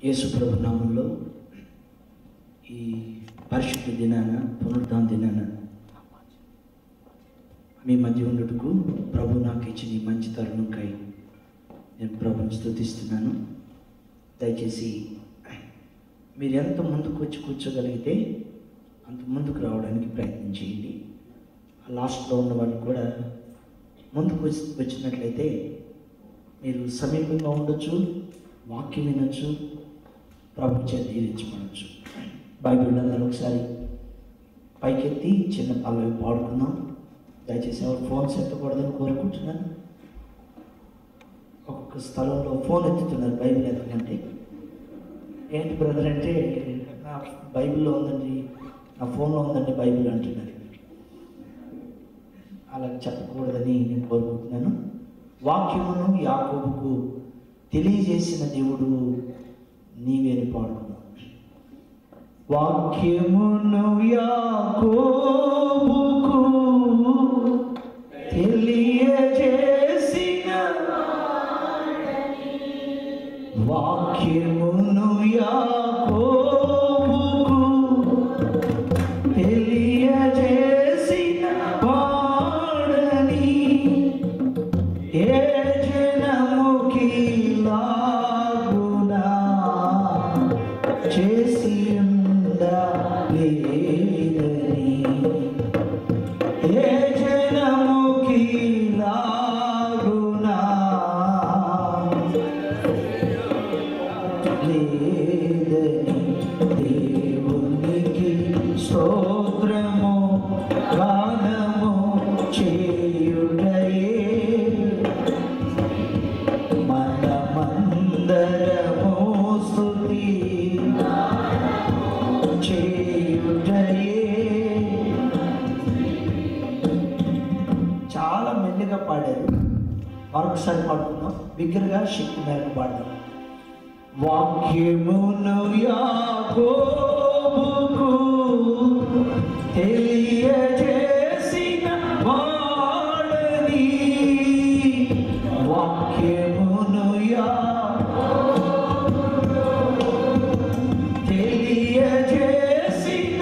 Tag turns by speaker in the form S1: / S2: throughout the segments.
S1: యేసుప్రభు నామంలో ఈ పరిశుద్ధ దినాన పునరుద్ధాన దినాన మీ మధ్య ఉండటకు ప్రభు నాకు ఇచ్చిన ఈ మంచి తరుణంకై నేను ప్రభుని స్థుతిస్తున్నాను దయచేసి మీరు ఎంత ముందుకు వచ్చి కూర్చోగలిగితే అంత ముందుకు రావడానికి ప్రయత్నం చేయండి లాస్ట్లో ఉన్న వాళ్ళు కూడా ముందుకు వచ్చి వచ్చినట్లయితే మీరు సమీపంగా ఉండొచ్చు వాక్యం వినొచ్చు ప్రభు చేత దీవించబడచ్చు బైబిల్ అందరూ ఒకసారి పైకెత్తి చిన్న పల్లవి పాడుకుందాం దయచేసి ఎవరు ఫోన్స్ ఎత్తకూడదని కోరుకుంటున్నాను ఒక్కొక్క స్థలంలో ఫోన్ ఎత్తుతున్నారు బైబిల్ ఎత్తకంటే ఏంటి బ్రదర్ అంటే నా బైబిల్లో ఉందండి నా ఫోన్లో ఉందండి బైబిల్ అంటున్నారు అలా చెప్పకూడదని నేను కోరుకుంటున్నాను వాక్యమును యాకోబుకు తెలియజేసిన దేవుడు నీవేని పాడుకున్నావు వాక్యమును యాకోబుకు తెలియజేసిన వాక్యమును యాకోబుకు తెలియజేసిన వాడని ఏ జనముకి లాగునా చేసి ఉండలేదని ఏ జనముకి లాగునా లేదని దేవునికి స్తోత్రము గానము చేయుటయే మనమందరము స్తుతి చేయుటయే చాలా మెల్లిగా పాడారు మరొకసారి పాడుకుందాం బిగ్గరగా శక్తి మేరకు పాడదాం వాక్యమును యాకోబుకు తెలియజేసిన వాడని వాక్యమును యా తెలియజేసిన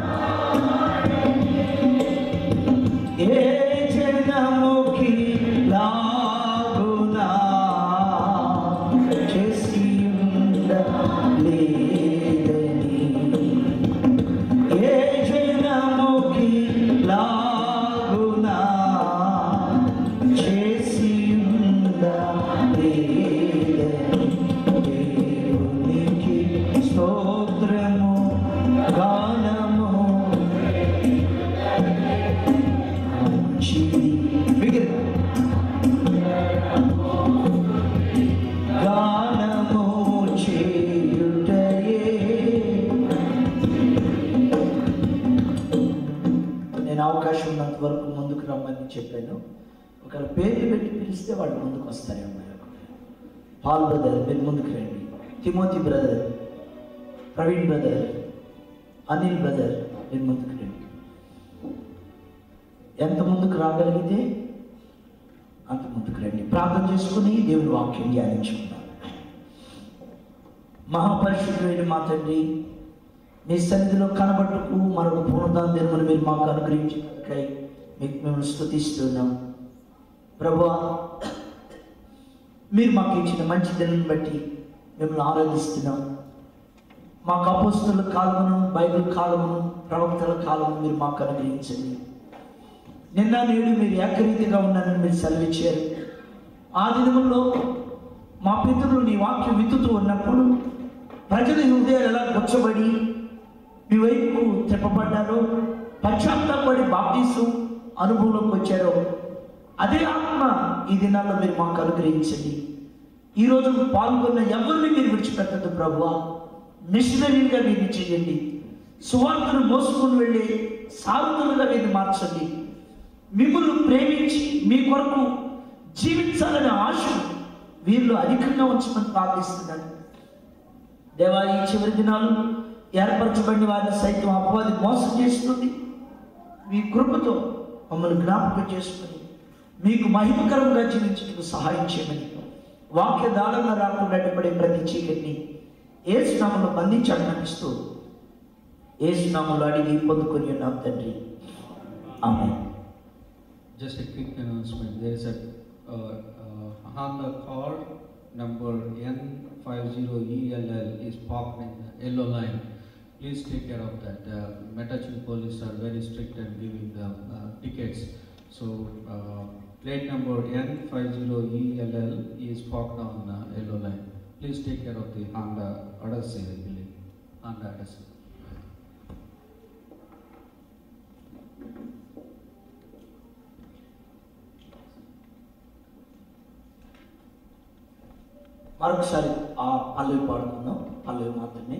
S1: ఏ జనముకి లాగునా చేసి ఉండలేదని ఏ జనముకి లాగునా చేసి ఉండలేదని దేవునికి స్తోత్రము గానము మంచిది బిగిన గానము చేయుటయే నేను అవకాశం ఉన్నంత వరకు ముందుకు రమ్మని చెప్పాను ఒకవేళ పేర్లు పెట్టి పిలిస్తే వాళ్ళు ముందుకు వస్తారేమో పాల్ బ్రదర్ మీరు ముందుకు రండి Timothy brother Praveen brother Anil brother మీరు ముందుకు రండి ఎంత ముందుకు రాగలిగితే అంత ముందుకు రండి ప్రార్థన చేసుకుని దేవుని వాక్యం ధ్యానించుకుందాం మహాపరిశుద్ధుడైన మా తండ్రి మీ సన్నిధిలో కనబట్టుకు మరొక పునరుద్ధాన దినమును మీరు మాకు అనుగ్రహించినకై మీకు మేము స్థుతిస్తున్నాం ప్రభా మీరు మాకు ఇచ్చిన మంచి దినం బట్టి మిమ్మల్ని ఆరాధిస్తున్నాం మాకు అపోస్తుల కాలమును బైబిల్ కాలమును ప్రవక్తల కాలమును మీరు మాకు అనుగ్రహించండి నిన్న నేడు మీరు ఏకరీతిగా ఉన్నారని మీరు సెలవిచ్చారు ఆ దినముల్లో మా పితరులు నీ వాక్యం విత్తుతూ ఉన్నప్పుడు ప్రజల హృదయాలు ఎలా గుచ్చబడి మీ వైపు తిప్పబడ్డారో పశ్చాత్తాపడి బాప్తీసు అనుభవంలోకి వచ్చారో అదే ఆత్మ ఈ దినాల్లో మీరు మాకు అనుగ్రహించండి ఈరోజు పాల్గొన్న ఎవరిని మీరు విడిచిపెట్టద్దు ప్రభువా మిషనరీగా వీరిని చేయండి సువార్తను మోసుకుని వెళ్ళి సాధులుగా వీరిని మార్చండి మిమ్మల్ని ప్రేమించి మీ కొరకు జీవించాలనే ఆశ వీళ్ళు అధికంగా ఉంచమని ప్రార్థిస్తున్నాను దేవా ఈ చివరి దినాలు ఏర్పరచబడిన వారిని సైతం అపవాది మోసం చేస్తుంది మీ కృపతో మమ్మల్ని జ్ఞాపకం చేసుకుని మీకు మహిమకరంగా జీవించడానికి సహాయం చేయమని వాక్య దాళంగా రాకుండా అడ్డుపడే ప్రతి చీకటిని ఏసునామంలో బంధించి అభినందిస్తూ ఏసునామంలో అడిగి పొందుకొని ఉన్నాం తండ్రి ఆమె
S2: Just a quick announcement. There is a uh, uh, Honda car number N50ELL is parked in the yellow line. Please take care of that. Uh, Metachin police are very strict and giving the uh, tickets. So uh, plate number N50ELL is parked on uh, yellow line. Please take care of the Honda Odyssey, I believe. Honda Odyssey.
S1: మరొకసారి ఆ పల్లవి పాడుకుందాం పల్లవి మాత్రమే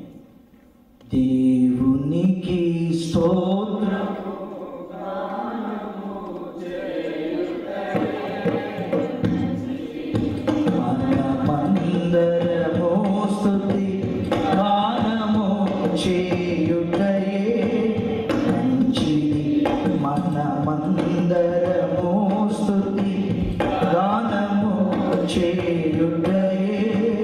S1: దేవునికి స్తోత్రం మనమందరము స్తుతి గానము చేయుటయే మంచిది మనమందరము స్తుతి గానము చేయుటయే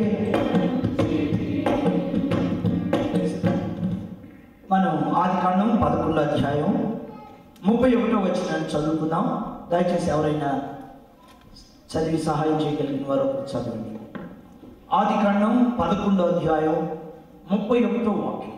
S1: మనం ఆది కాండం పదకొండో అధ్యాయం ముప్పై ఒకటో వచ్చిన చదువుకుందాం దయచేసి ఎవరైనా చదివి సహాయం చేయగలిగిన వారు ఒకరు చదవండి ఆది కాండం పదకొండో అధ్యాయం ముప్పై ఒకటో వాక్యం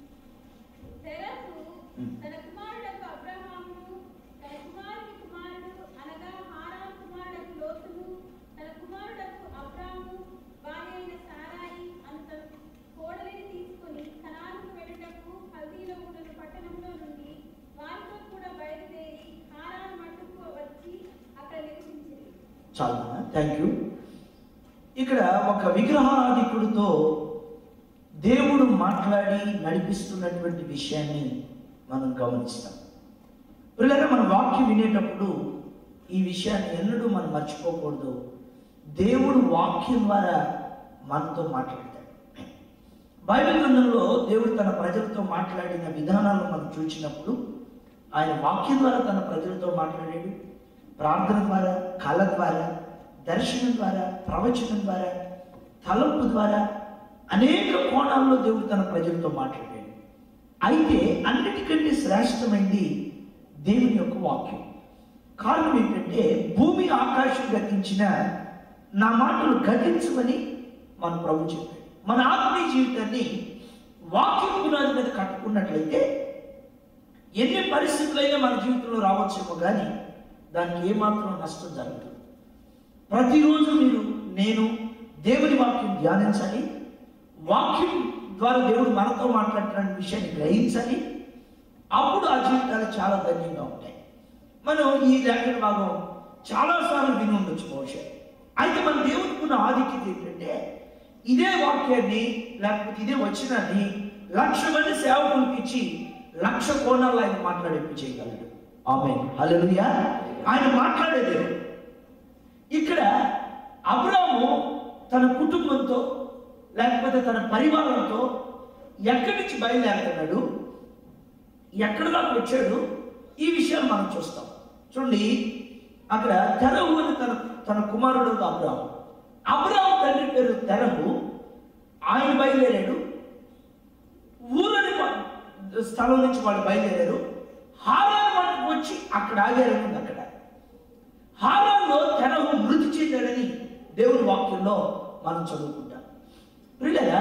S3: తెరహు
S1: ఉమ్.
S3: తన కుమారుడకు అబ్రహామును తన కుమారుని కుమారుడు అనగా హారాను కుమారుడకు లోతును తన కుమారుడకు అబ్రాము భార్య అయిన సారాయి అంత కోడలిని తీసుకొని కనానుకు వెళ్ళుటకు హల్దీలో ఉన్న పట్టణంలో నుండి వారితో కూడా బయలుదేరి హారాను మట్టుకు వచ్చి అక్కడ నివసించింది
S1: చాలా థ్యాంక్ యూ ఇక్కడ ఒక విగ్రహాధికుడితో దేవుడు మాట్లాడి నడిపిస్తున్నటువంటి విషయాన్ని మనం గమనిస్తాం పిల్లగా మన వాక్యం వినేటప్పుడు ఈ విషయాన్ని ఎన్నడూ మనం మర్చిపోకూడదు దేవుడు వాక్యం ద్వారా మనతో మాట్లాడతాడు బైబిల్ గ్రంథంలో దేవుడు తన ప్రజలతో మాట్లాడిన విధానాలను మనం చూసినప్పుడు ఆయన వాక్యం ద్వారా తన ప్రజలతో మాట్లాడాడు ప్రార్థన ద్వారా కళ ద్వారా దర్శనం ద్వారా ప్రవచనం ద్వారా తలంపు ద్వారా అనేక కోణాల్లో దేవుడు తన ప్రజలతో మాట్లాడాడు అయితే అన్నిటికంటే శ్రేష్టమైంది దేవుని యొక్క వాక్యం కారణం ఏంటంటే భూమి ఆకాశం గతించిన నా మాటలు గతించమని మన ప్రభు చెప్పాడు మన ఆత్మీయ జీవితాన్ని వాక్యం పునాది మీద కట్టుకున్నట్లయితే ఎన్ని పరిస్థితులైనా మన జీవితంలో రావచ్చేమో కానీ దానికి ఏమాత్రం నష్టం జరగదు ప్రతిరోజు మీరు నేను దేవుని వాక్యం ధ్యానించాలి వాక్యం ద్వారా దేవుడు మనతో మాట్లాడుతున్న విషయాన్ని గ్రహించాలి అప్పుడు ఆ జీవితాలు చాలా ధన్యంగా ఉంటాయి మనం ఈ లేఖన భాగం చాలాసార్లు విని ఉండొచ్చు బహుశా అయితే మన దేవునికి ఉన్న ఆధిక్యత ఏంటంటే ఇదే వాక్యాన్ని లేకపోతే ఇదే వచనాన్ని లక్ష మంది సేవకులకు ఇచ్చి లక్ష కోణాల్లో ఆయన మాట్లాడింపు చేయగలడు ఆమె హల్లెలూయా ఆయన మాట్లాడేది ఇక్కడ అబ్రాము తన కుటుంబంతో లేకపోతే తన పరివారంతో ఎక్కడి నుంచి బయలుదేరుతున్నాడు ఎక్కడ దాకా వచ్చాడు ఈ విషయాలు మనం చూస్తాం చూడండి అక్కడ తెరహు అని తన తన కుమారుడు అబ్రాము అబ్రాము తండ్రి పేరు తెరహు ఆయన బయలుదేరాడు ఊరని వా- స్థలం నుంచి వాళ్ళు బయలుదేరారు హారాన్ మట్టుకు వచ్చి అక్కడ ఆగారనుంది అక్కడ హారాన్లో తెరహు మృతి చెందాడని దేవుని వాక్యంలో మనం చదువుకుంటాం పిల్లగా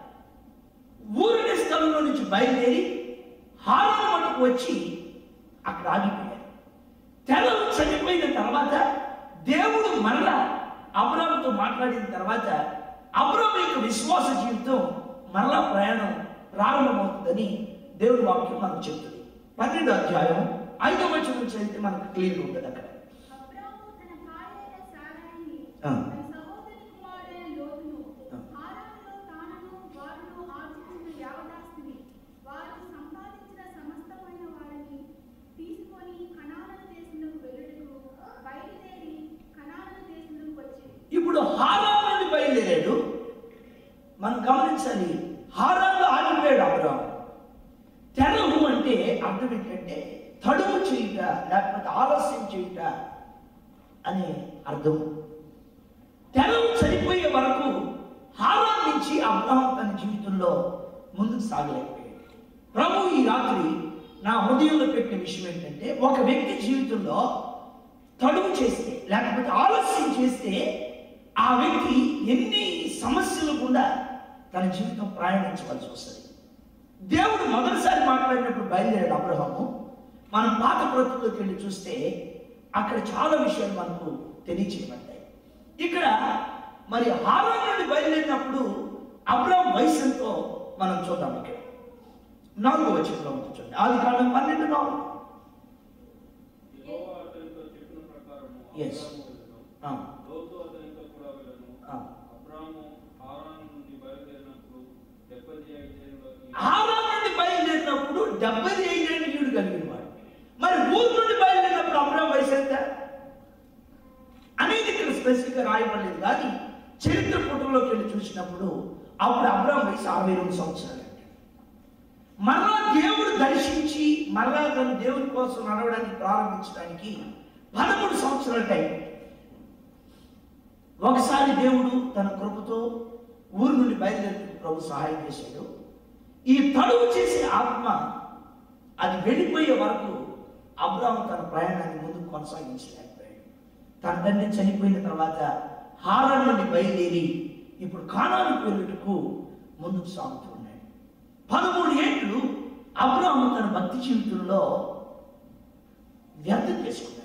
S1: ఊరిని స్థలంలో నుంచి బయలుదేరి హారాన్ మట్టుకు వచ్చి అక్కడ ఆగిపోయారు తెరహు చనిపోయిన తర్వాత దేవుడు మరలా అబ్రాముతో మాట్లాడిన తర్వాత అబ్రాము యొక్క విశ్వాస జీవితం మరలా ప్రయాణం ప్రారంభమవుతుందని దేవుడి వాక్యం మనకు చెప్తుంది పన్నెండు అధ్యాయం ఐదవ వచనం నుంచి అయితే మనకు క్లియర్ ఉంటుంది అక్కడ
S3: అబ్రాము తన భార్య అయిన సారాయిని
S1: ఆ.
S3: తన సహోదరి కుమారుడైన లోతును
S1: ఆ.
S3: హారానులో తానును వారును ఆర్జించిన యావదాస్తిని వారు సంపాదించిన సమస్తమైన వారిని తీసుకొని కనాన దేశంలోకి వెళ్ళుటకు బయలుదేరి కనాన దేశంలోకి వచ్చి
S1: ఇప్పుడు హారాన్ నుండి బయలుదేరాడు మనం గమనించాలి హారాన్లో ఆగిపోయాడు అబ్రాం తెరవు అంటే అర్థం ఏంటంటే తడువు చేయుట లేకపోతే ఆలస్యం చేయుట అనే అర్థం తెరవు చనిపోయే వరకు హారాన్ నుంచి అబ్రహం తన జీవితంలో జీవితంలో ముందుకు సాగలేకపోయాడు ప్రభు ఈ రాత్రి నా హృదయంలో పెట్టిన విషయం ఏంటంటే ఒక వ్యక్తి జీవితంలో తడువు చేస్తే లేకపోతే ఆలస్యం చేస్తే ఆ వ్యక్తి ఎన్ని సమస్యలు గుండా తన జీవితం ప్రయాణించవలసి వస్తుంది దేవుడు మొదటిసారి మాట్లాడినప్పుడు బయలుదేరాడు అబ్రహము మనం పాత ప్రతుల్లోకి వెళ్ళి చూస్తే అక్కడ చాలా విషయాలు మనకు తెలియచేయబడ్డాయి ఇక్కడ మరి హారాన్ నుండి బయలుదేరినప్పుడు అబ్రహం వయసు ఎంతో మనం చూద్దాం ఇక్కడ నాలుగో వచ్చిన ఉంటుంది చూడండి ఆది కాలం పన్నెండు నాలుగు
S4: యెహోవా అతనితో చెప్పిన ప్రకారము
S1: Yes.
S4: అబ్రాము వెళ్ళెను.
S1: ఆ,
S4: లోతు అతనితో కూడా వెళ్ళెను.
S1: ఆ.
S4: అబ్రాము హారాను నుండి బయలుదేరినప్పుడు డెబ్బై ఐదేళ్ళలో ఈ
S1: హారాన్ నుండి బయలుదేరినప్పుడు డెబ్బై ఐదేళ్ళు ఈడు కలిగిన వాడు మరి ఊరు నుండి బయలుదేరినప్పుడు అబ్రహం వయసు ఎంత అనేది ఇక్కడ స్పెసిఫిక్ గా రాయబడలేదు కానీ చరిత్ర పుటంలోకి వెళ్ళి చూసినప్పుడు అప్పుడు అబ్రహం వయసు అరవై రెండు సంవత్సరాలు మరలా దేవుడు దర్శించి మరలా తను దేవుని కోసం నడవడానికి ప్రారంభించడానికి పదమూడు సంవత్సరాల టైం ఒకసారి దేవుడు తన కృపతో ఊరు నుండి బయలుదేరి ప్రభు సహాయం చేశాడు ఈ తడువు చేసే ఆత్మ అది వెళ్ళిపోయే వరకు అబ్రాహం తన ప్రయాణాన్ని ముందుకు కొనసాగించలేకపోయాడు తన తండ్రి చనిపోయిన తర్వాత హారాన్ నుండి బయలుదేరి ఇప్పుడు కానానికి వెళ్ళుటకు ముందుకు సాగుతున్నాడు పదమూడు ఏళ్ళు అబ్రాహం తన భక్తి జీవితంలో వ్యర్థం చేసుకున్నాడు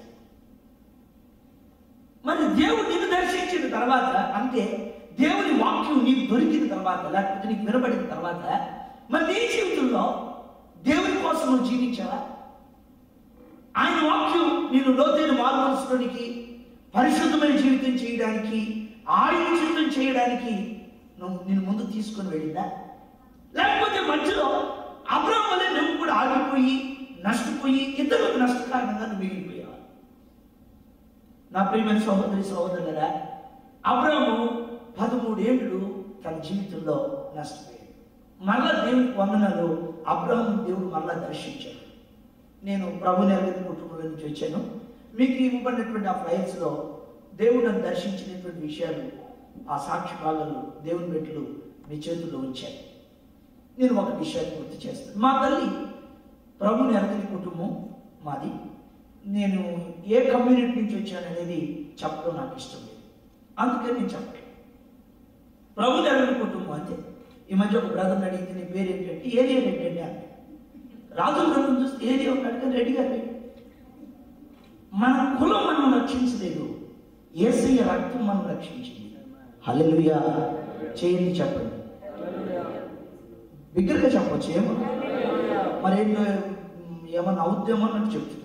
S1: మరి దేవుడు నిన్ను దర్శించిన తర్వాత అంటే దేవుని వాక్యం నీకు దొరికిన తర్వాత లేకపోతే నీకు వినబడిన తర్వాత మరి నీ జీవితంలో దేవుని కోసం నువ్వు జీవించావా ఆయన వాక్యం నేను లోతైన మార్మనసులోనికి పరిశుద్ధమైన జీవితం చేయడానికి ఆయన జీవితం చేయడానికి నువ్వు నేను ముందు తీసుకొని వెళ్ళిందా లేకపోతే మధ్యలో అబ్రాహం వల్లే నువ్వు కూడా ఆగిపోయి నష్టపోయి ఇతరులకు నష్టకారణంగా నువ్వు మిగిలిపోయావా నా ప్రియమైన సహోదరి సహోదరులరా అబ్రాము పదమూడేళ్ళు తన జీవితంలో నష్టపోయాడు మరలా దేవునికి వందనాలు అబ్రాహం దేవుడు మరలా దర్శించాడు నేను ప్రభు నెరవేరు కుటుంబంలో నుంచి వచ్చాను మీకు ఇవ్వబడినటువంటి ఆ ఫ్లైట్స్లో దేవుడు నన్ను దర్శించినటువంటి విషయాలు ఆ సాక్షి భాగాలు దేవుని మెట్లు మీ చేతుల్లో ఉంచాను నేను ఒక విషయాన్ని గుర్తు చేస్తాను మా తల్లి ప్రభుని ఎరగని కుటుంబం మాది నేను ఏ కమ్యూనిటీ నుంచి వచ్చాననేది చెప్పడం నాకు ఇష్టం లేదు అందుకని నేను చెప్పలేదు ప్రభు ఎరగని కుటుంబం అంతే ఈ మధ్య ఒక బ్రదర్ని అడిగితే నీ పేరు ఏంటంటే ఏరియా ఏంటంటే అంటే రాజు బ్రదర్ చూస్తే ఏరియా ఉన్నాడు కానీ రెడ్డి గారు లేడు. మన కులం మనం రక్షించలేదు ఏసయ్య రక్తం మనం రక్షించింది హల్లెలూయా చేయండి చెప్పండి బిగ్గరగా చెప్పొచ్చు ఏమో మరేంటో మ్, ఏమన్నా అవుద్దేమో అన్నట్టు చెప్తున్నారు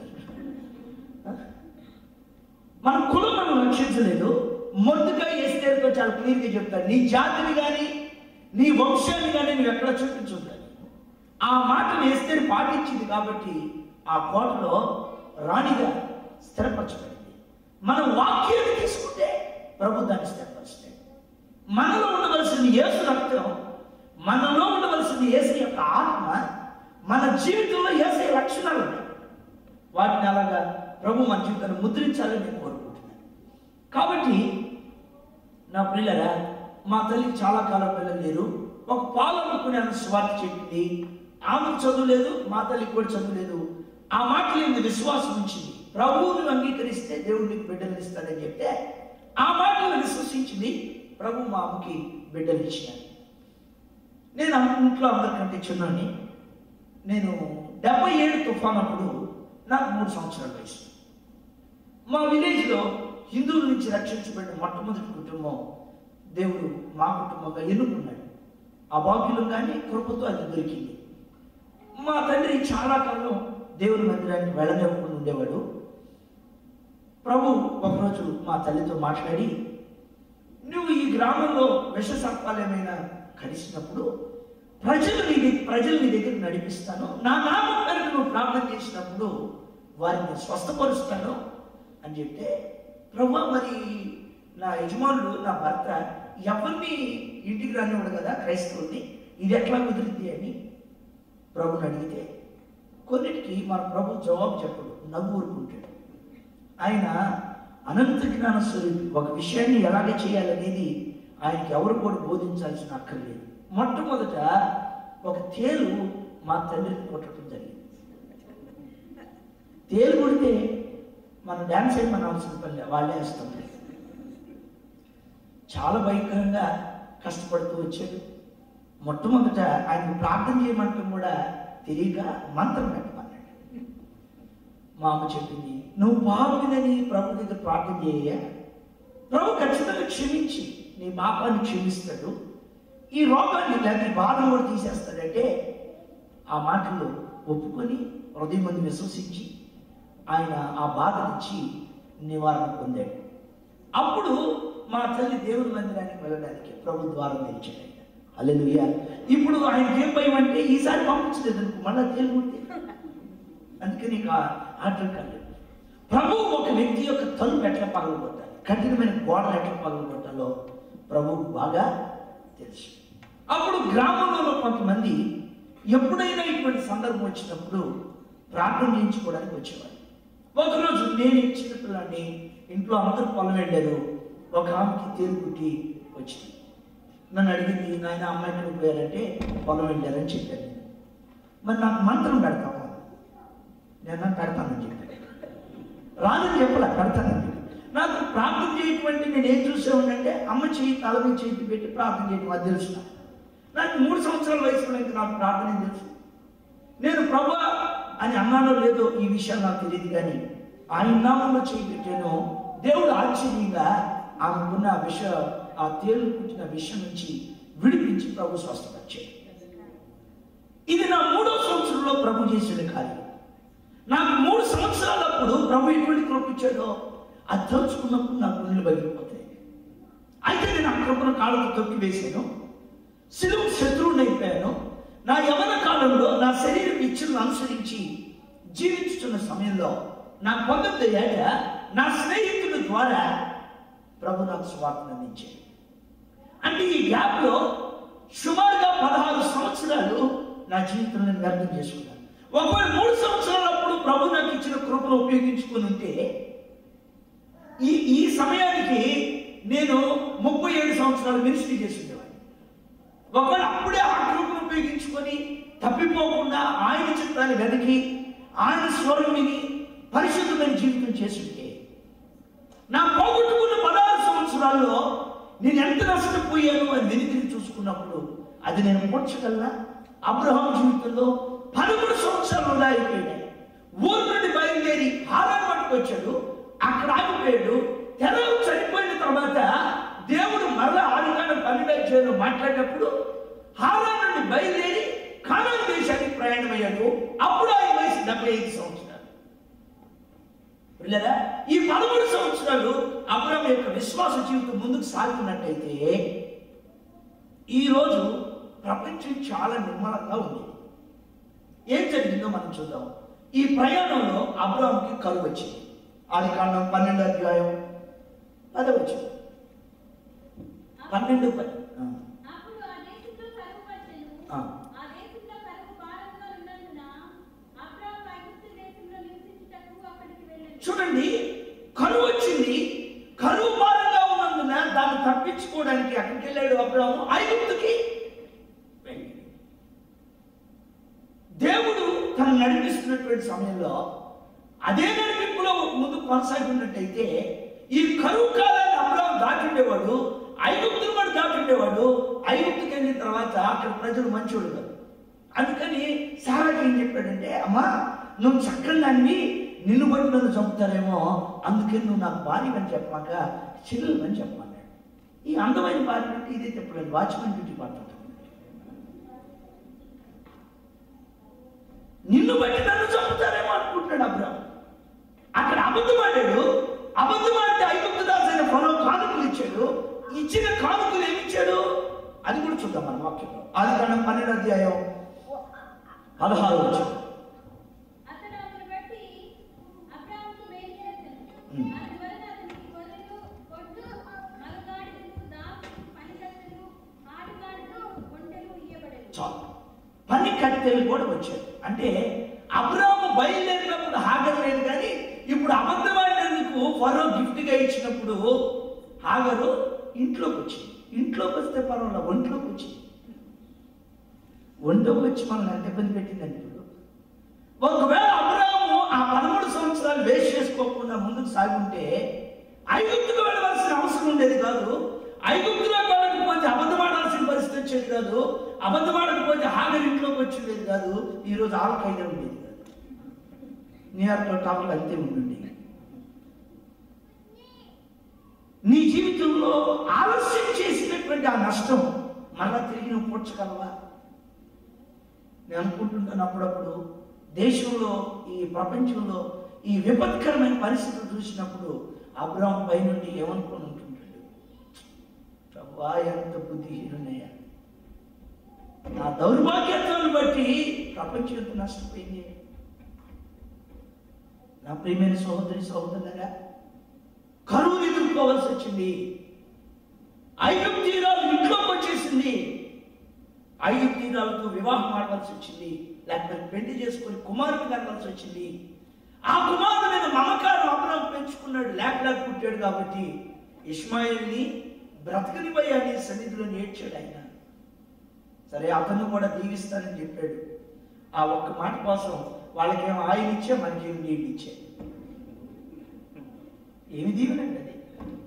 S1: మన కులం మనం రక్షించలేదు మొద్దుగా ఎస్తేరుతో చాలా క్లియర్గా చెప్తాడు నీ జాతిని కానీ నీ వంశాన్ని కానీ నువ్వు ఎక్కడ చూపించుంటాను ఆ మాటను ఎస్తేరు పాటించింది కాబట్టి ఆ కోటలో రాణిగా స్థిరపరచబడింది మనం వాక్యాన్ని తీసుకుంటే ప్రభు దాన్ని స్థిరపరుస్తాడు మనలో ఉండవలసింది యేసు రక్తం మనలో ఉండవలసింది యేసు యొక్క ఆత్మ మన జీవితంలో యేసే లక్షణాలు ఉన్నాయి వాటిని అలాగా ప్రభు మన జీవితాన్ని ముద్రించాలని నేను కోరుకుంటున్నాను కాబట్టి నా పిల్లరా మా తల్లికి చాలా కాలం పిల్లలు లేరు ఒక పాలు అమ్ముకునే ఆమె స్వార్థ చెప్పింది ఆమెకు చదువు లేదు మా తల్లికి కూడా చదువు లేదు ఆ మాటలు ఏంది విశ్వాసం ఉంచింది ప్రభువును అంగీకరిస్తే దేవుడు నీకు బిడ్డలు ఇస్తాడని చెప్తే ఆ మాటలను విశ్వసించింది ప్రభు మా అమ్మకి బిడ్డలు ఇచ్చినాడు నేను అమ్మ ఇంట్లో అందరికంటే చిన్నని నేను డెబ్బై ఏడు తుఫాన్ అప్పుడు నాకు మూడు సంవత్సరాల వయసు మా విలేజ్లో హిందువుల నుంచి రక్షించబడిన మొట్టమొదటి కుటుంబం దేవుడు మా కుటుంబంగా ఎన్నుకున్నాడు ఆ భాగ్యులు కానీ కృపతో అది దొరికింది మా తండ్రి చాలా కాలం దేవుని మందిరానికి వెళ్ళనివ్వకుండా ఉండేవాడు ప్రభు ఒకరోజు మా తల్లితో మాట్లాడి నువ్వు ఈ గ్రామంలో విష సర్పాలు ఏమైనా కలిసినప్పుడు ప్రజలు నీ దగ్గ- ప్రజలు నీ దగ్గర నడిపిస్తాను నా నామం పేరుకు నువ్వు ప్రార్థన చేసినప్పుడు వారిని స్వస్థపరుస్తాను అని చెప్తే ప్రభు మరి నా యజమానుడు నా భర్త ఎవరిని ఇంటికి రానివాడు కదా క్రైస్తవుల్ని ఇది ఎట్లా కుదిరింది అని ప్రభుని అడిగితే కొన్నిటికి మన ప్రభు జవాబు చెప్పడు నవ్వు ఊరుకుంటాడు ఆయన అనంత జ్ఞాన స్వరూపి ఒక విషయాన్ని ఎలాగ చేయాలనేది ఆయనకి ఎవరు కూడా బోధించాల్సిన అక్కర్లేదు మొట్టమొదట ఒక తేలు మా తండ్రిని కొట్టడం జరిగింది తేలు కొడితే మనం డ్యాన్స్ వేయమని అవసరం పని లేదు, వాళ్ళే వేస్తాం చాలా భయంకరంగా కష్టపడుతూ వచ్చాడు మొట్టమొదట ఆయన ప్రార్థన చేయమంటాం కూడా తెలియక మంత్రం పెట్టమన్నాడు మా అమ్మ చెప్పింది నువ్వు పాపినని ప్రభు దగ్గర ప్రార్థన చేయ ప్రభు ఖచ్చితంగా క్షమించి నీ పాపాన్ని క్షమిస్తాడు ఈ రోగాన్ని లేదా ఈ బాధను కూడా తీసేస్తాడంటే ఆ మాటలు ఒప్పుకొని హృదయం మంది విశ్వసించి ఆయన ఆ బాధ నుంచి నివారణ పొందాడు అప్పుడు మా తల్లి దేవుని మందిరానికి వెళ్ళడానికి ప్రభు ద్వారం తెరిచాడు ఆయన హల్లెలూయా ఇప్పుడు ఆయనకి ఏం భయం అంటే ఈసారి పంపించలేదు అనుకో మళ్ళా తేలుకుంటే అందుకని నీకు ఆ ఆటలు కాలేదు ప్రభు ఒక వ్యక్తి యొక్క తలుపు ఎట్లా పగలగొట్టాలి కఠినమైన గోడలు ఎట్లా పగలగొట్టాలో ప్రభువుకు బాగా తెలుసు అప్పుడు గ్రామంలో కొంతమంది ఎప్పుడైనా ఇటువంటి సందర్భం వచ్చినప్పుడు ప్రార్థన చేయించుకోవడానికి వచ్చేవారు ఒకరోజు నేను ఇచ్చిన పిల్లాన్ని ఇంట్లో అందరూ పొలం వెళ్ళారు ఒక ఆమెకి తేలుకుట్టి వచ్చింది నన్ను అడిగింది నాయన అమ్మాయి ఎక్కడికి పోయారంటే పొలం వెళ్ళారని చెప్పాను నేను. మరి నాకు మంత్రం పెడతావా నేను అన్నా పెడతానని చెప్పాను రాదని చెప్పలే పెడతానని చెప్పి నాకు ప్రార్థన చేయటువంటి నేను ఏం చూసేవాడినంటే అమ్మ చేయి తల మీద చేతి పెట్టి ప్రార్థన చేయడం అది తెలుసు నాకు. నాకు మూడు సంవత్సరాల వయసులో ఇంకా నాకు ప్రార్థన ఏం తెలుసు నేను ప్రభా అని అన్నానో లేదో ఈ విషయాలు నాకు తెలియదు కానీ ఆయన నామంలో చేయి పెట్టాను దేవుడు ఆశ్చర్యంగా ఆమెకున్న ఆ విష ఆ తేలు పుట్టిన విషయం నుంచి విడిపించి ప్రభు స్వస్థపరిచాడు ఇది నా మూడో సంవత్సరంలో ప్రభు చేసిన కార్యం నాకు మూడు సంవత్సరాలప్పుడు ప్రభు ఎటువంటి కృప ఇచ్చాడో అది తలుచుకున్నప్పుడు నా గుండెలు బయటపోతాయి అయితే నేను ఆ కృపను కాళ్ళకు తొక్కి వేశాను సిలువు శత్రువుని అయిపోయాను నా యవన కాలంలో నా శరీరం ఇచ్చిన అనుసరించి జీవించుతున్న సమయంలో నా పంతొమ్మిది ఏట నా స్నేహితుల ద్వారా ప్రభు నాకు స్వార్థం అందించాడు అంటే ఈ గ్యాప్లో సుమారుగా పదహారు సంవత్సరాలు నా జీవితంలో నేను వ్యర్థం చేసుకున్నాను ఒకవేళ మూడు సంవత్సరాలప్పుడు ప్రభు నాకు ఇచ్చిన కృపను ఉపయోగించుకుని ఉంటే ఈ ఈ సమయానికి నేను ముప్పై ఏడు సంవత్సరాలు మినిస్ట్రీ చేసి ఉండేవాడిని ఒకవేళ అప్పుడే ఆ కృపను ఉపయోగించుకొని తప్పిపోకుండా ఆయన చిత్రాన్ని వెతికి ఆయన స్వరం విని పరిశుద్ధమైన జీవితం చేసుంటే నా పోగొట్టుకున్న పదహారు సంవత్సరాల్లో నేను ఎంత నష్టపోయాను అని వెనుతిరిగి చూసుకున్నప్పుడు అది నేను పూడ్చగలనా అబ్రహాం జీవితంలో పదమూడు సంవత్సరాలు వృధా అయిపోయాయి ఊరు నుండి బయలుదేరి హారాన్ మట్టుకు వచ్చాడు అక్కడ ఆగిపోయాడు తెరవు చనిపోయిన తర్వాత దేవుడు మరలా ఆదికాండం పన్నెండు అధ్యాయంలో మాట్లాడినప్పుడు హారాన్ నుండి బయలుదేరి కానాన్ దేశానికి ప్రయాణమయ్యాడు అప్పుడు ఆయన వయసు డెబ్బై ఐదు సంవత్సరాలు పిల్లరా ఈ పదమూడు సంవత్సరాలు అబ్రహం యొక్క విశ్వాస జీవితం ముందుకు సాగుతున్నట్టయితే ఈరోజు ప్రపంచం చాలా నిర్మలంగా ఉంది ఏం జరిగిందో మనం చూద్దాం ఈ ప్రయాణంలో అబ్రహాంకి కరువు వచ్చింది ఆది కాండం పన్నెండు అధ్యాయం పదవచ్చు పన్నెండు పది ఆ.
S3: అప్పుడు ఆ దేశంలో కరువు పట్టెను.
S1: ఆ.
S3: ఆ దేశంలో కరువు భారంగా ఉన్నందున అబ్రాము ఐగుప్తు దేశంలో నివసించుటకు అక్కడికి వెళ్ళెను.
S1: చూడండి కరువు వచ్చింది కరువు భారంగా ఉన్నందున దాన్ని తప్పించుకోవడానికి అక్కడికి వెళ్ళాడు అబ్రాము ఐగుప్తుకి వెళ్ళాడు. దేవుడు తను నడిపిస్తున్నటువంటి సమయంలో అదే నడిపింపులో ముందు కొనసాగుతున్నట్టయితే ఈ కరువు కాలాన్ని అబ్రాహం దాటిండేవాడు ఐగుప్తులు కూడా దాటిండేవాడు ఐగుప్తుకి వెళ్ళిన తర్వాత అక్కడ ప్రజలు మంచోడు కాదు అందుకని సారాకి ఏం చెప్పాడంటే అమ్మా నువ్వు చక్కని దాన్ని నిన్ను బట్టి నన్ను చంపుతారేమో అందుకని నువ్వు నాకు భార్య అని చెప్పమాక చెల్లెలు అని చెప్పమన్నాడు ఈ అందమైన భార్య అంటే ఇదే చెప్పలేదు వాచ్మెన్ డ్యూటీ పడుతుంది నిన్ను బట్టి నన్ను చంపుతారేమో అనుకుంటున్నాడు అబ్రాహం అక్కడ అబద్ధం ఆడాడు అబద్ధం ఆడితే ఐగుప్తు దాసైన ఫలో కానుకలు ఇచ్చాడు ఇచ్చిన కానుకలు ఏమి ఇచ్చాడు అది కూడా చూద్దాం మన వాక్యంలో ఆది కాండం పన్నెండు అధ్యాయం పదహారు వచ్చాడు
S3: అతడు అతని బట్టి అబ్రాముకు మేలు చేసెను.
S1: ఉమ్.
S3: అందువలన అతనికి గొర్రెలు, గొడ్లు, మగగాడిదలు, దాసులు, పనికత్తెలు, ఆడుగాడిదలు, ఒంటెలు ఇయ్యబడెను.
S1: చాలు పని కట్టెలు కూడా వచ్చాడు అంటే అబ్రాము బయలుదేరినప్పుడు హాగర్ లేదు కానీ ఇప్పుడు అబద్ధమైనందుకు ఫరో గిఫ్ట్గా ఇచ్చినప్పుడు హాగరు ఇంట్లోకి వచ్చింది ఇంట్లోకి వస్తే పర్వాలేదు ఒంట్లోకి వచ్చింది వండో వచ్చి మనల్ని ఎంత ఇబ్బంది పెట్టిందండి ఇప్పుడు ఒకవేళ అబ్రాహము ఆ పదమూడు సంవత్సరాలు వేస్ట్ చేసుకోకుండా ముందుకు సాగుంటే ఐగుప్తుకు వెళ్ళవలసిన అవసరం ఉండేది కాదు ఐగుప్తులో వెళ్ళకపోతే అబద్ధమాడాల్సిన పరిస్థితి వచ్చేది కాదు అబద్ధమాడకపోతే హాగర్ ఇంట్లోకి వచ్చేది కాదు ఈరోజు ఆలకైనా ఉండేది కాదు న్యూయార్క్లో టాప్లో అంతే ఉండండి నీ జీవితంలో ఆలస్యం చేసినటువంటి ఆ నష్టం మళ్ళా తిరిగి నువ్వు పూడ్చగలవా నేను అనుకుంటుంటాను అప్పుడప్పుడు దేశంలో ఈ ప్రపంచంలో ఈ విపత్కరమైన పరిస్థితులు చూసినప్పుడు అబ్రాహం పై నుండి ఏమనుకొని ఉంటుంటాడు ప్రభా ఎంత బుద్ధిహీనునయ్యా నా దౌర్భాగ్యత్వాన్ని బట్టి ప్రపంచం ఎంత నష్టపోయింది నా ప్రియమైన సహోదరి సహోదరులరా కరువును ఎదుర్కోవాల్సి వచ్చింది ఐగుప్తీరాలు ఇంట్లోకి వచ్చేసింది ఐగుప్తీరాలతో వివాహం ఆడవలసి వచ్చింది లేకపోతే పెళ్లి చేసుకొని కుమారుడు కనవలసి వచ్చింది ఆ కుమారుడు మీద మమకారం అబ్రాహం పెంచుకున్నాడు లేక లేక పుట్టాడు కాబట్టి ఇస్మాయిల్ని బ్రతకనిపోయా నీ సన్నిధిలో నేర్చాడు ఆయన సరే అతను కూడా దీవిస్తానని చెప్పాడు ఆ ఒక్క మాట కోసం వాళ్ళకేం ఆయన ఇచ్చే మనకేం నీళ్ళు ఇచ్చే ఏమి దీవెనండి అది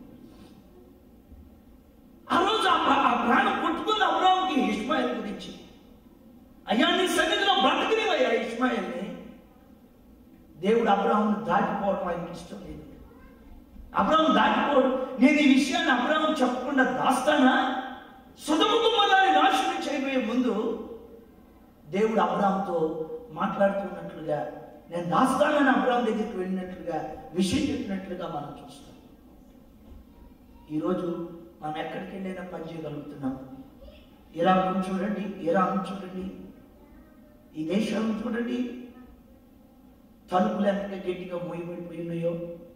S1: ఆ రోజు ఆ ప్రా- ఆ ప్రాణం కొట్టుకుంది అబ్రాహంకి ఇస్మాయిల్ గురించి అయ్యా నీ సన్నిధిలో బ్రతకనివయ్యా ఇస్మాయిల్ని దేవుడు అబ్రాహం దాటిపోవడం ఆయనకి ఇష్టం లేదు అబ్రాహం దాటిపోవడం నేను ఈ విషయాన్ని అబ్రాహం చెప్పకుండా దాస్తానా సుధముకుమలాన్ని నాశనం చేయబోయే ముందు దేవుడు అబ్రాహంతో మాట్లాడుతున్నట్లుగా నేను దాస్తానని అబ్రాహం దగ్గరికి వెళ్ళినట్లుగా విషయం చెప్పినట్లుగా మనం చూస్తాం ఈరోజు మనం ఎక్కడికి వెళ్ళైనా పని చేయగలుగుతున్నాం ఇరాన్ చూడండి ఇరాన్ చూడండి ఈ దేశాలను చూడండి తలుపులు ఎంత గట్టిగా మూయబడిపోయి ఉన్నాయో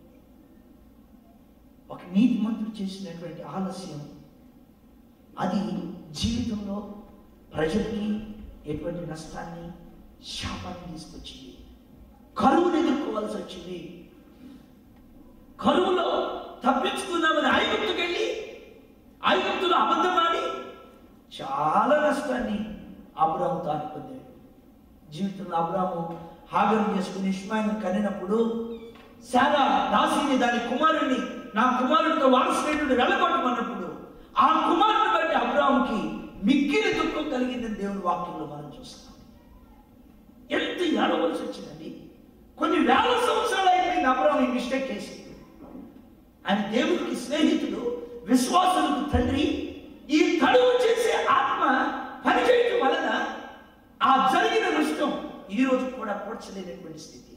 S1: ఒక నీతి మంత్రుడు చేసినటువంటి ఆలస్యం అది జీవితంలో ప్రజలకి ఎటువంటి నష్టాన్ని శాపాన్ని తీసుకొచ్చింది కరువును ఎదుర్కోవాల్సి వచ్చింది కరువులో తప్పించుకుందామని ఐగుప్తుకి వెళ్ళి ఐగుప్తులో అబద్ధమాడి చాలా నష్టాన్ని అబ్రాహం తాను పొందాడు జీవితంలో అబ్రాహము హాగరం చేసుకుని ఇష్మాయిని కనినప్పుడు శారా దాసిని దాని కుమారుడిని నా కుమారుడితో వారసుడు వెళ్ళగొట్టమన్నప్పుడు ఆ కుమారుడిని బట్టి అబ్రాహంకి మిక్కిలి దుఃఖం కలిగిందని దేవుని వాక్యంలో మనం చూస్తాం ఎంత ఏడవలసి వచ్చిందండి కొన్ని వేల సంవత్సరాలు అయిపోయింది అబ్రాహం ఈ మిస్టేక్ చేసి ఆయన దేవుడికి స్నేహితుడు విశ్వాసులకు తండ్రి ఈ తడువు చేసే ఆత్మ పనిచేయటం వలన ఆ జరిగిన నష్టం ఈ రోజు కూడా పూడ్చలేనటువంటి స్థితి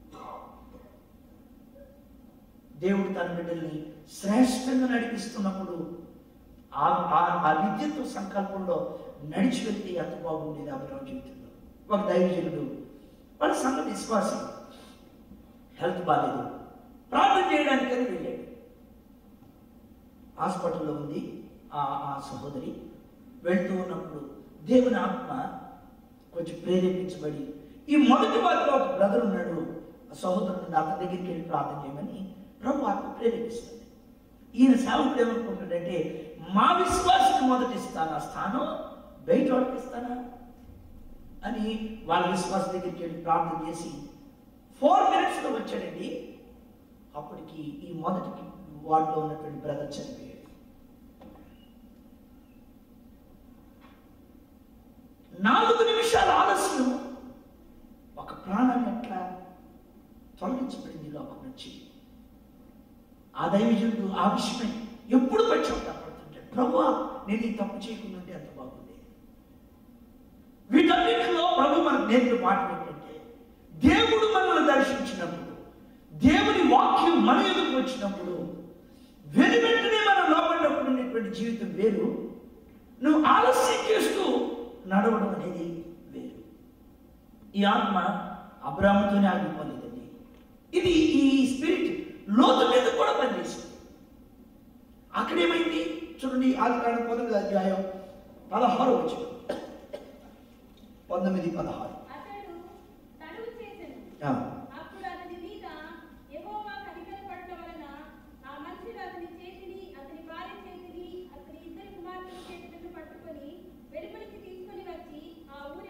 S1: దేవుడు తన బిడ్డల్ని శ్రేష్టంగా నడిపిస్తున్నప్పుడు ఆ ఆ- ఆ విద్యతో సంకల్పంలో నడిచి వెళ్తే ఎంత బాగుండేది అబ్రాహం జీవితంలో ఒక దైవజనుడు వాళ్ళ సంఘ విశ్వాసం హెల్త్ బాగాలేదు ప్రార్థన చేయడానికని వెళ్ళాడు హాస్పిటల్లో ఉంది ఆ ఆ సహోదరి వెళ్తూ ఉన్నప్పుడు దేవుని ఆత్మ కొంచెం ప్రేరేపించబడి ఈ మొదటి వారిలో ఒక బ్రదర్ ఉన్నాడు ఆ సహోదరుడు అతని దగ్గరికి వెళ్ళి ప్రార్థన చేయమని ప్రభు ఆత్మ ప్రేరేపిస్తుంది ఈయన సేవకుడు ఏమనుకుంటాడంటే మా విశ్వాసకి మొదటి ఇస్తాను ఆ స్థానం బయట వాళ్ళకి ఇస్తానా అని వాళ్ళ విశ్వాస దగ్గరికి వెళ్ళి ప్రార్థన చేసి ఫోర్ మినిట్స్లో వచ్చాడండి అప్పటికి ఈ మొదటి వార్డులో ఉన్నటువంటి బ్రదర్ చనిపోయాడు నాలుగు నిమిషాల ఆలస్యం ఒక ప్రాణాన్ని ఎట్లా తొలగించబడింది ఈ లోకం నుంచి ఆ దైవజనుడు ఆ విషయమై ఎప్పుడు పశ్చాత్తాపడుతుంటాడు ప్రభు నేను ఈ తప్పు చేయకుండా ఉంటే ఎంత బాగుంది వీటన్నిటిలో ప్రభు మనకు నేర్పిన మాట ఏంటంటే దేవుడు మనల్ని దర్శించినప్పుడు దేవుని వాక్యం మన ఎదుకు వచ్చినప్పుడు వెను వెంటనే మనం లోపడినప్పుడు ఉండేటువంటి జీవితం వేరు నువ్వు ఆలస్యం చేస్తూ నడవడం అనేది వేరు ఈ ఆత్మ అబ్రాహ్మతోనే ఆగిపోలేదండి ఇది ఈ స్పిరిట్ లోతు మీద కూడా పనిచేసింది అక్కడేమైంది చూడండి ఆది కాండ పంతొమ్మిది అధ్యాయం పదహారు వచ్చి పంతొమ్మిది పదహారు
S3: అతడు తడువు చేసెను
S1: ఆ,
S3: అప్పుడు అతని మీద యెహోవా కనికరపడటం వలన ఆ మనుషులు అతని చేతిని అతని భార్య చేతిని అతని ఇద్దరు కుమార్తెల చేతులను పట్టుకొని వెలుపలికి తీసుకొని వచ్చి ఆ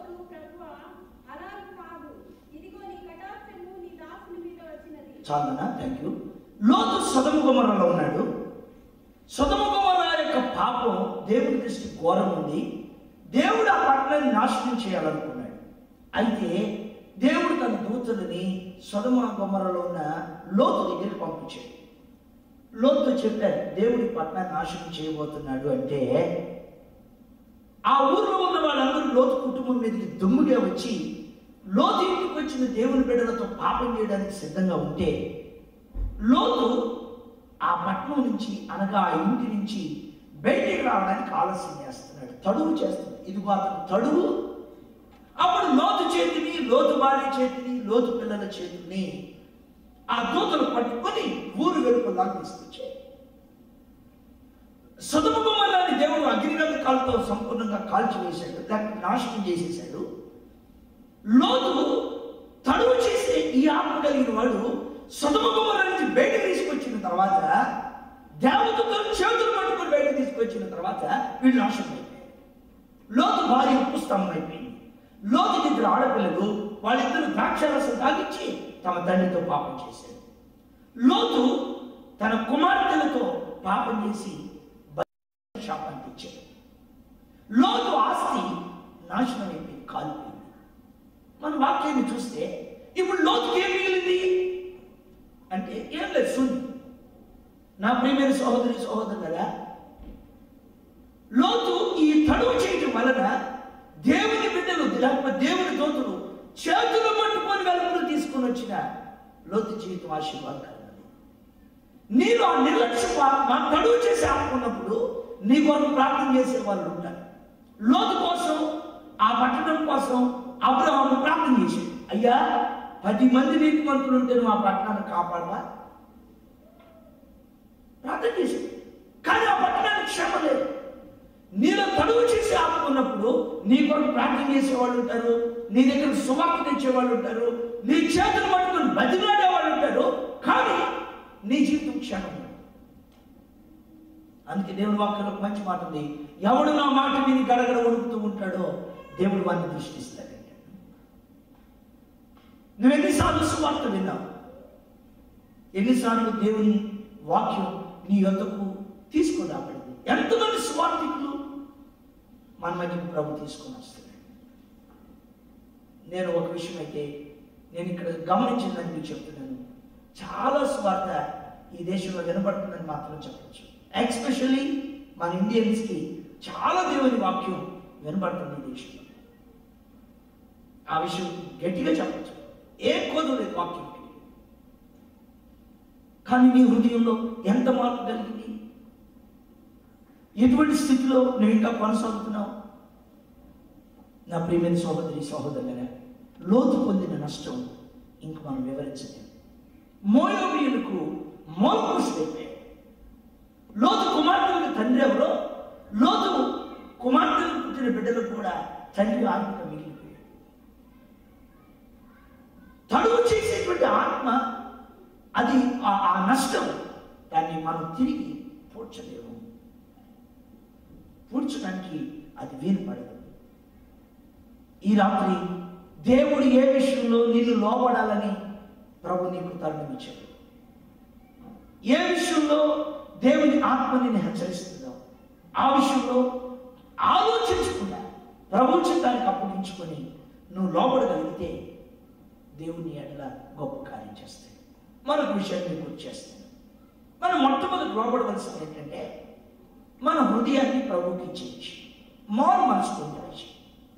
S3: లోతు ప్రభువా అలాగ కాదు ఇదిగో నీ కటాక్షము నీ దాసుని మీద వచ్చినది
S1: చాలనా థ్యాంక్ యూ లోతు సొదమ గుమరలో ఉన్నాడు సొదమ గుమర యొక్క పాపం దేవుడి దృష్టి ఘోరం ఉంది దేవుడు ఆ పట్టణాన్ని నాశనం చేయాలనుకున్నాడు అయితే దేవుడు తన దూతలని సొదమ గుమరలో ఉన్న లోతు దగ్గరికి పంపించాడు లోతు చెప్పారు దేవుడి పట్టణాన్ని నాశనం చేయబోతున్నాడు అంటే ఆ ఊర్లో ఉన్న వాళ్ళందరూ లోతు కుటుంబం మీదకి దుమ్ముగా వచ్చి లోతు ఇంటికి వచ్చిన దేవుని బిడ్డలతో పాపం చేయడానికి సిద్ధంగా ఉంటే లోతు ఆ పట్టణం నుంచి అనగా ఆ ఇంటి నుంచి బయటికి రావడానికి ఆలస్యం చేస్తున్నాడు తడువు చేస్తున్నాడు ఇదిగో అతను తడువు అప్పుడు లోతు చేతిని లోతు భార్య చేతిని లోతు పిల్లల చేతిని ఆ దూతలు పట్టుకొని ఊరు వెలుపలా తీసుకొచ్చాయి సదుము గుమ్మరాన్ని దేవుడు అగ్నిగంధకాలతో సంపూర్ణంగా కాల్చివేశాడు దాన్ని నాశనం చేసేశాడు లోతు తడువు చేసే ఈ ఆత్మ కలిగిన వాడు సదుము గుమ్మరాన్ని బయట తీసుకొచ్చిన తర్వాత దేవతతో చేతులు పట్టుకొని బయట తీసుకొచ్చిన తర్వాత వీళ్ళు నాశనం అయిపోయారు లోతు భార్య ఉప్పు స్తంభం అయిపోయింది లోతుకి ఇద్దరు ఆడపిల్లలు వాళ్ళిద్దరు ద్రాక్షరసం తాగించి తమ తండ్రితో పాపం చేశారు లోతు తన కుమార్తెలతో పాపం చేసి బయట శాపానికి ఇచ్చాడు లోతు ఆస్తి నాశనం అయిపోయింది కాలిపోయింది మన వాక్యాన్ని చూస్తే ఇప్పుడు లోతుకి ఏం మిగిలింది అంటే ఏం లేదు శూన్యం నా ప్రియమైన సహోదరి సహోదరులరా లోతు ఈ తడువు చేయటం వలన దేవుని బిడ్డలు లేకపోతే దేవుని దోతులు చేతులు పట్టుకొని వెలుగులు తీసుకొని వచ్చిన లోతు జీవితం ఆశీర్వాదకరమైనది నీలో ఆ నిర్లక్ష్యం ఆత్మ తడువు చేసి ఆపుకున్నప్పుడు నీ కొరకు ప్రార్థన చేసే వాళ్ళు ఉంటారు లోతు కోసం ఆ పట్టణం కోసం అబ్రహాము ప్రార్థన చేశాడు అయ్యా పది మంది నీతి మంత్రులు ఉంటే నువ్వు ఆ పట్టణాన్ని కాపాడవా ప్రార్థన చేశాడు కానీ ఆ పట్టణానికి క్షమ లేదు నీలో తడువు చేసి ఆపుకున్నప్పుడు నీ కొరకు ప్రార్థన చేసేవాళ్ళు ఉంటారు నీ దగ్గర సువార్త తెచ్చేవాళ్ళు ఉంటారు నీ చేతులు పట్టుకుని బతిలాడే వాళ్ళు ఉంటారు కానీ నీ జీవితం క్షణం అందుకే దేవుని వాక్యంలో ఒక మంచి మాట ఉంది ఎవడు నా మాట విని గడగడ వణుకుతూ ఉంటాడో దేవుడు వాడిని దృష్టిస్తాడంటే నువ్వు ఎన్నిసార్లు సువార్త విన్నావు ఎన్నిసార్లు దేవుని వాక్యం నీ యొద్దకు తీసుకొని రాబడింది ఎంతమంది స్వార్థికులు మన మధ్యకు ప్రభు తీసుకొని వస్తున్నాడు నేను ఒక విషయం అయితే నేను ఇక్కడ గమనించిందని మీకు చెప్తున్నాను చాలా స్వార్థ ఈ దేశంలో వినబడుతుందని మాత్రం చెప్పచ్చు ఎక్స్పెషల్లీ మన ఇండియన్స్కి చాలా దేవుని వాక్యం వినబడుతుంది ఈ దేశంలో ఆ విషయం గట్టిగా చెప్పచ్చు ఏ కోదు లేదు వాక్యం కానీ నీ హృదయంలో ఎంత మార్పు కలిగింది ఎటువంటి స్థితిలో నువ్వు ఇంకా కొనసాగుతున్నావు నా ప్రియమైన సహోదరి సహోదరులరా లోతు పొందిన నష్టం ఇంక మనం వివరించలేము మోయోబీయులకు మోపుషుడైపోయాడు లోతు కుమార్తెలకు తండ్రి ఎవరో లోతు కుమార్తెలకు పుట్టిన బిడ్డలకు కూడా తండ్రి ఆత్మక మిగిలిపోయాడు తడువు చేసేటువంటి ఆత్మ అది ఆ- ఆ నష్టం దాన్ని మనం తిరిగి పూడ్చలేము పూడ్చడానికి అది వీలు పడదు ఈ రాత్రి దేవుడు ఏ విషయంలో నిన్ను లోపడాలని ప్రభు నీకు తరుణం ఇచ్చాడు ఏ విషయంలో దేవుని ఆత్మ నిన్ను హెచ్చరిస్తుందో ఆ విషయంలో ఆలోచించకుండా ప్రభు చిత్తానికి అప్పగించుకొని నువ్వు లోపడగలిగితే దేవుని ఎడల గొప్ప కార్యం చేస్తాడు మరొక విషయాన్ని మీకు గుర్తు చేస్తాను మనం మొట్టమొదటి లోపడవలసింది ఏంటంటే మన హృదయాన్ని ప్రభుకి ఇచ్చేయచ్చు మారు మనసు పొందవచ్చు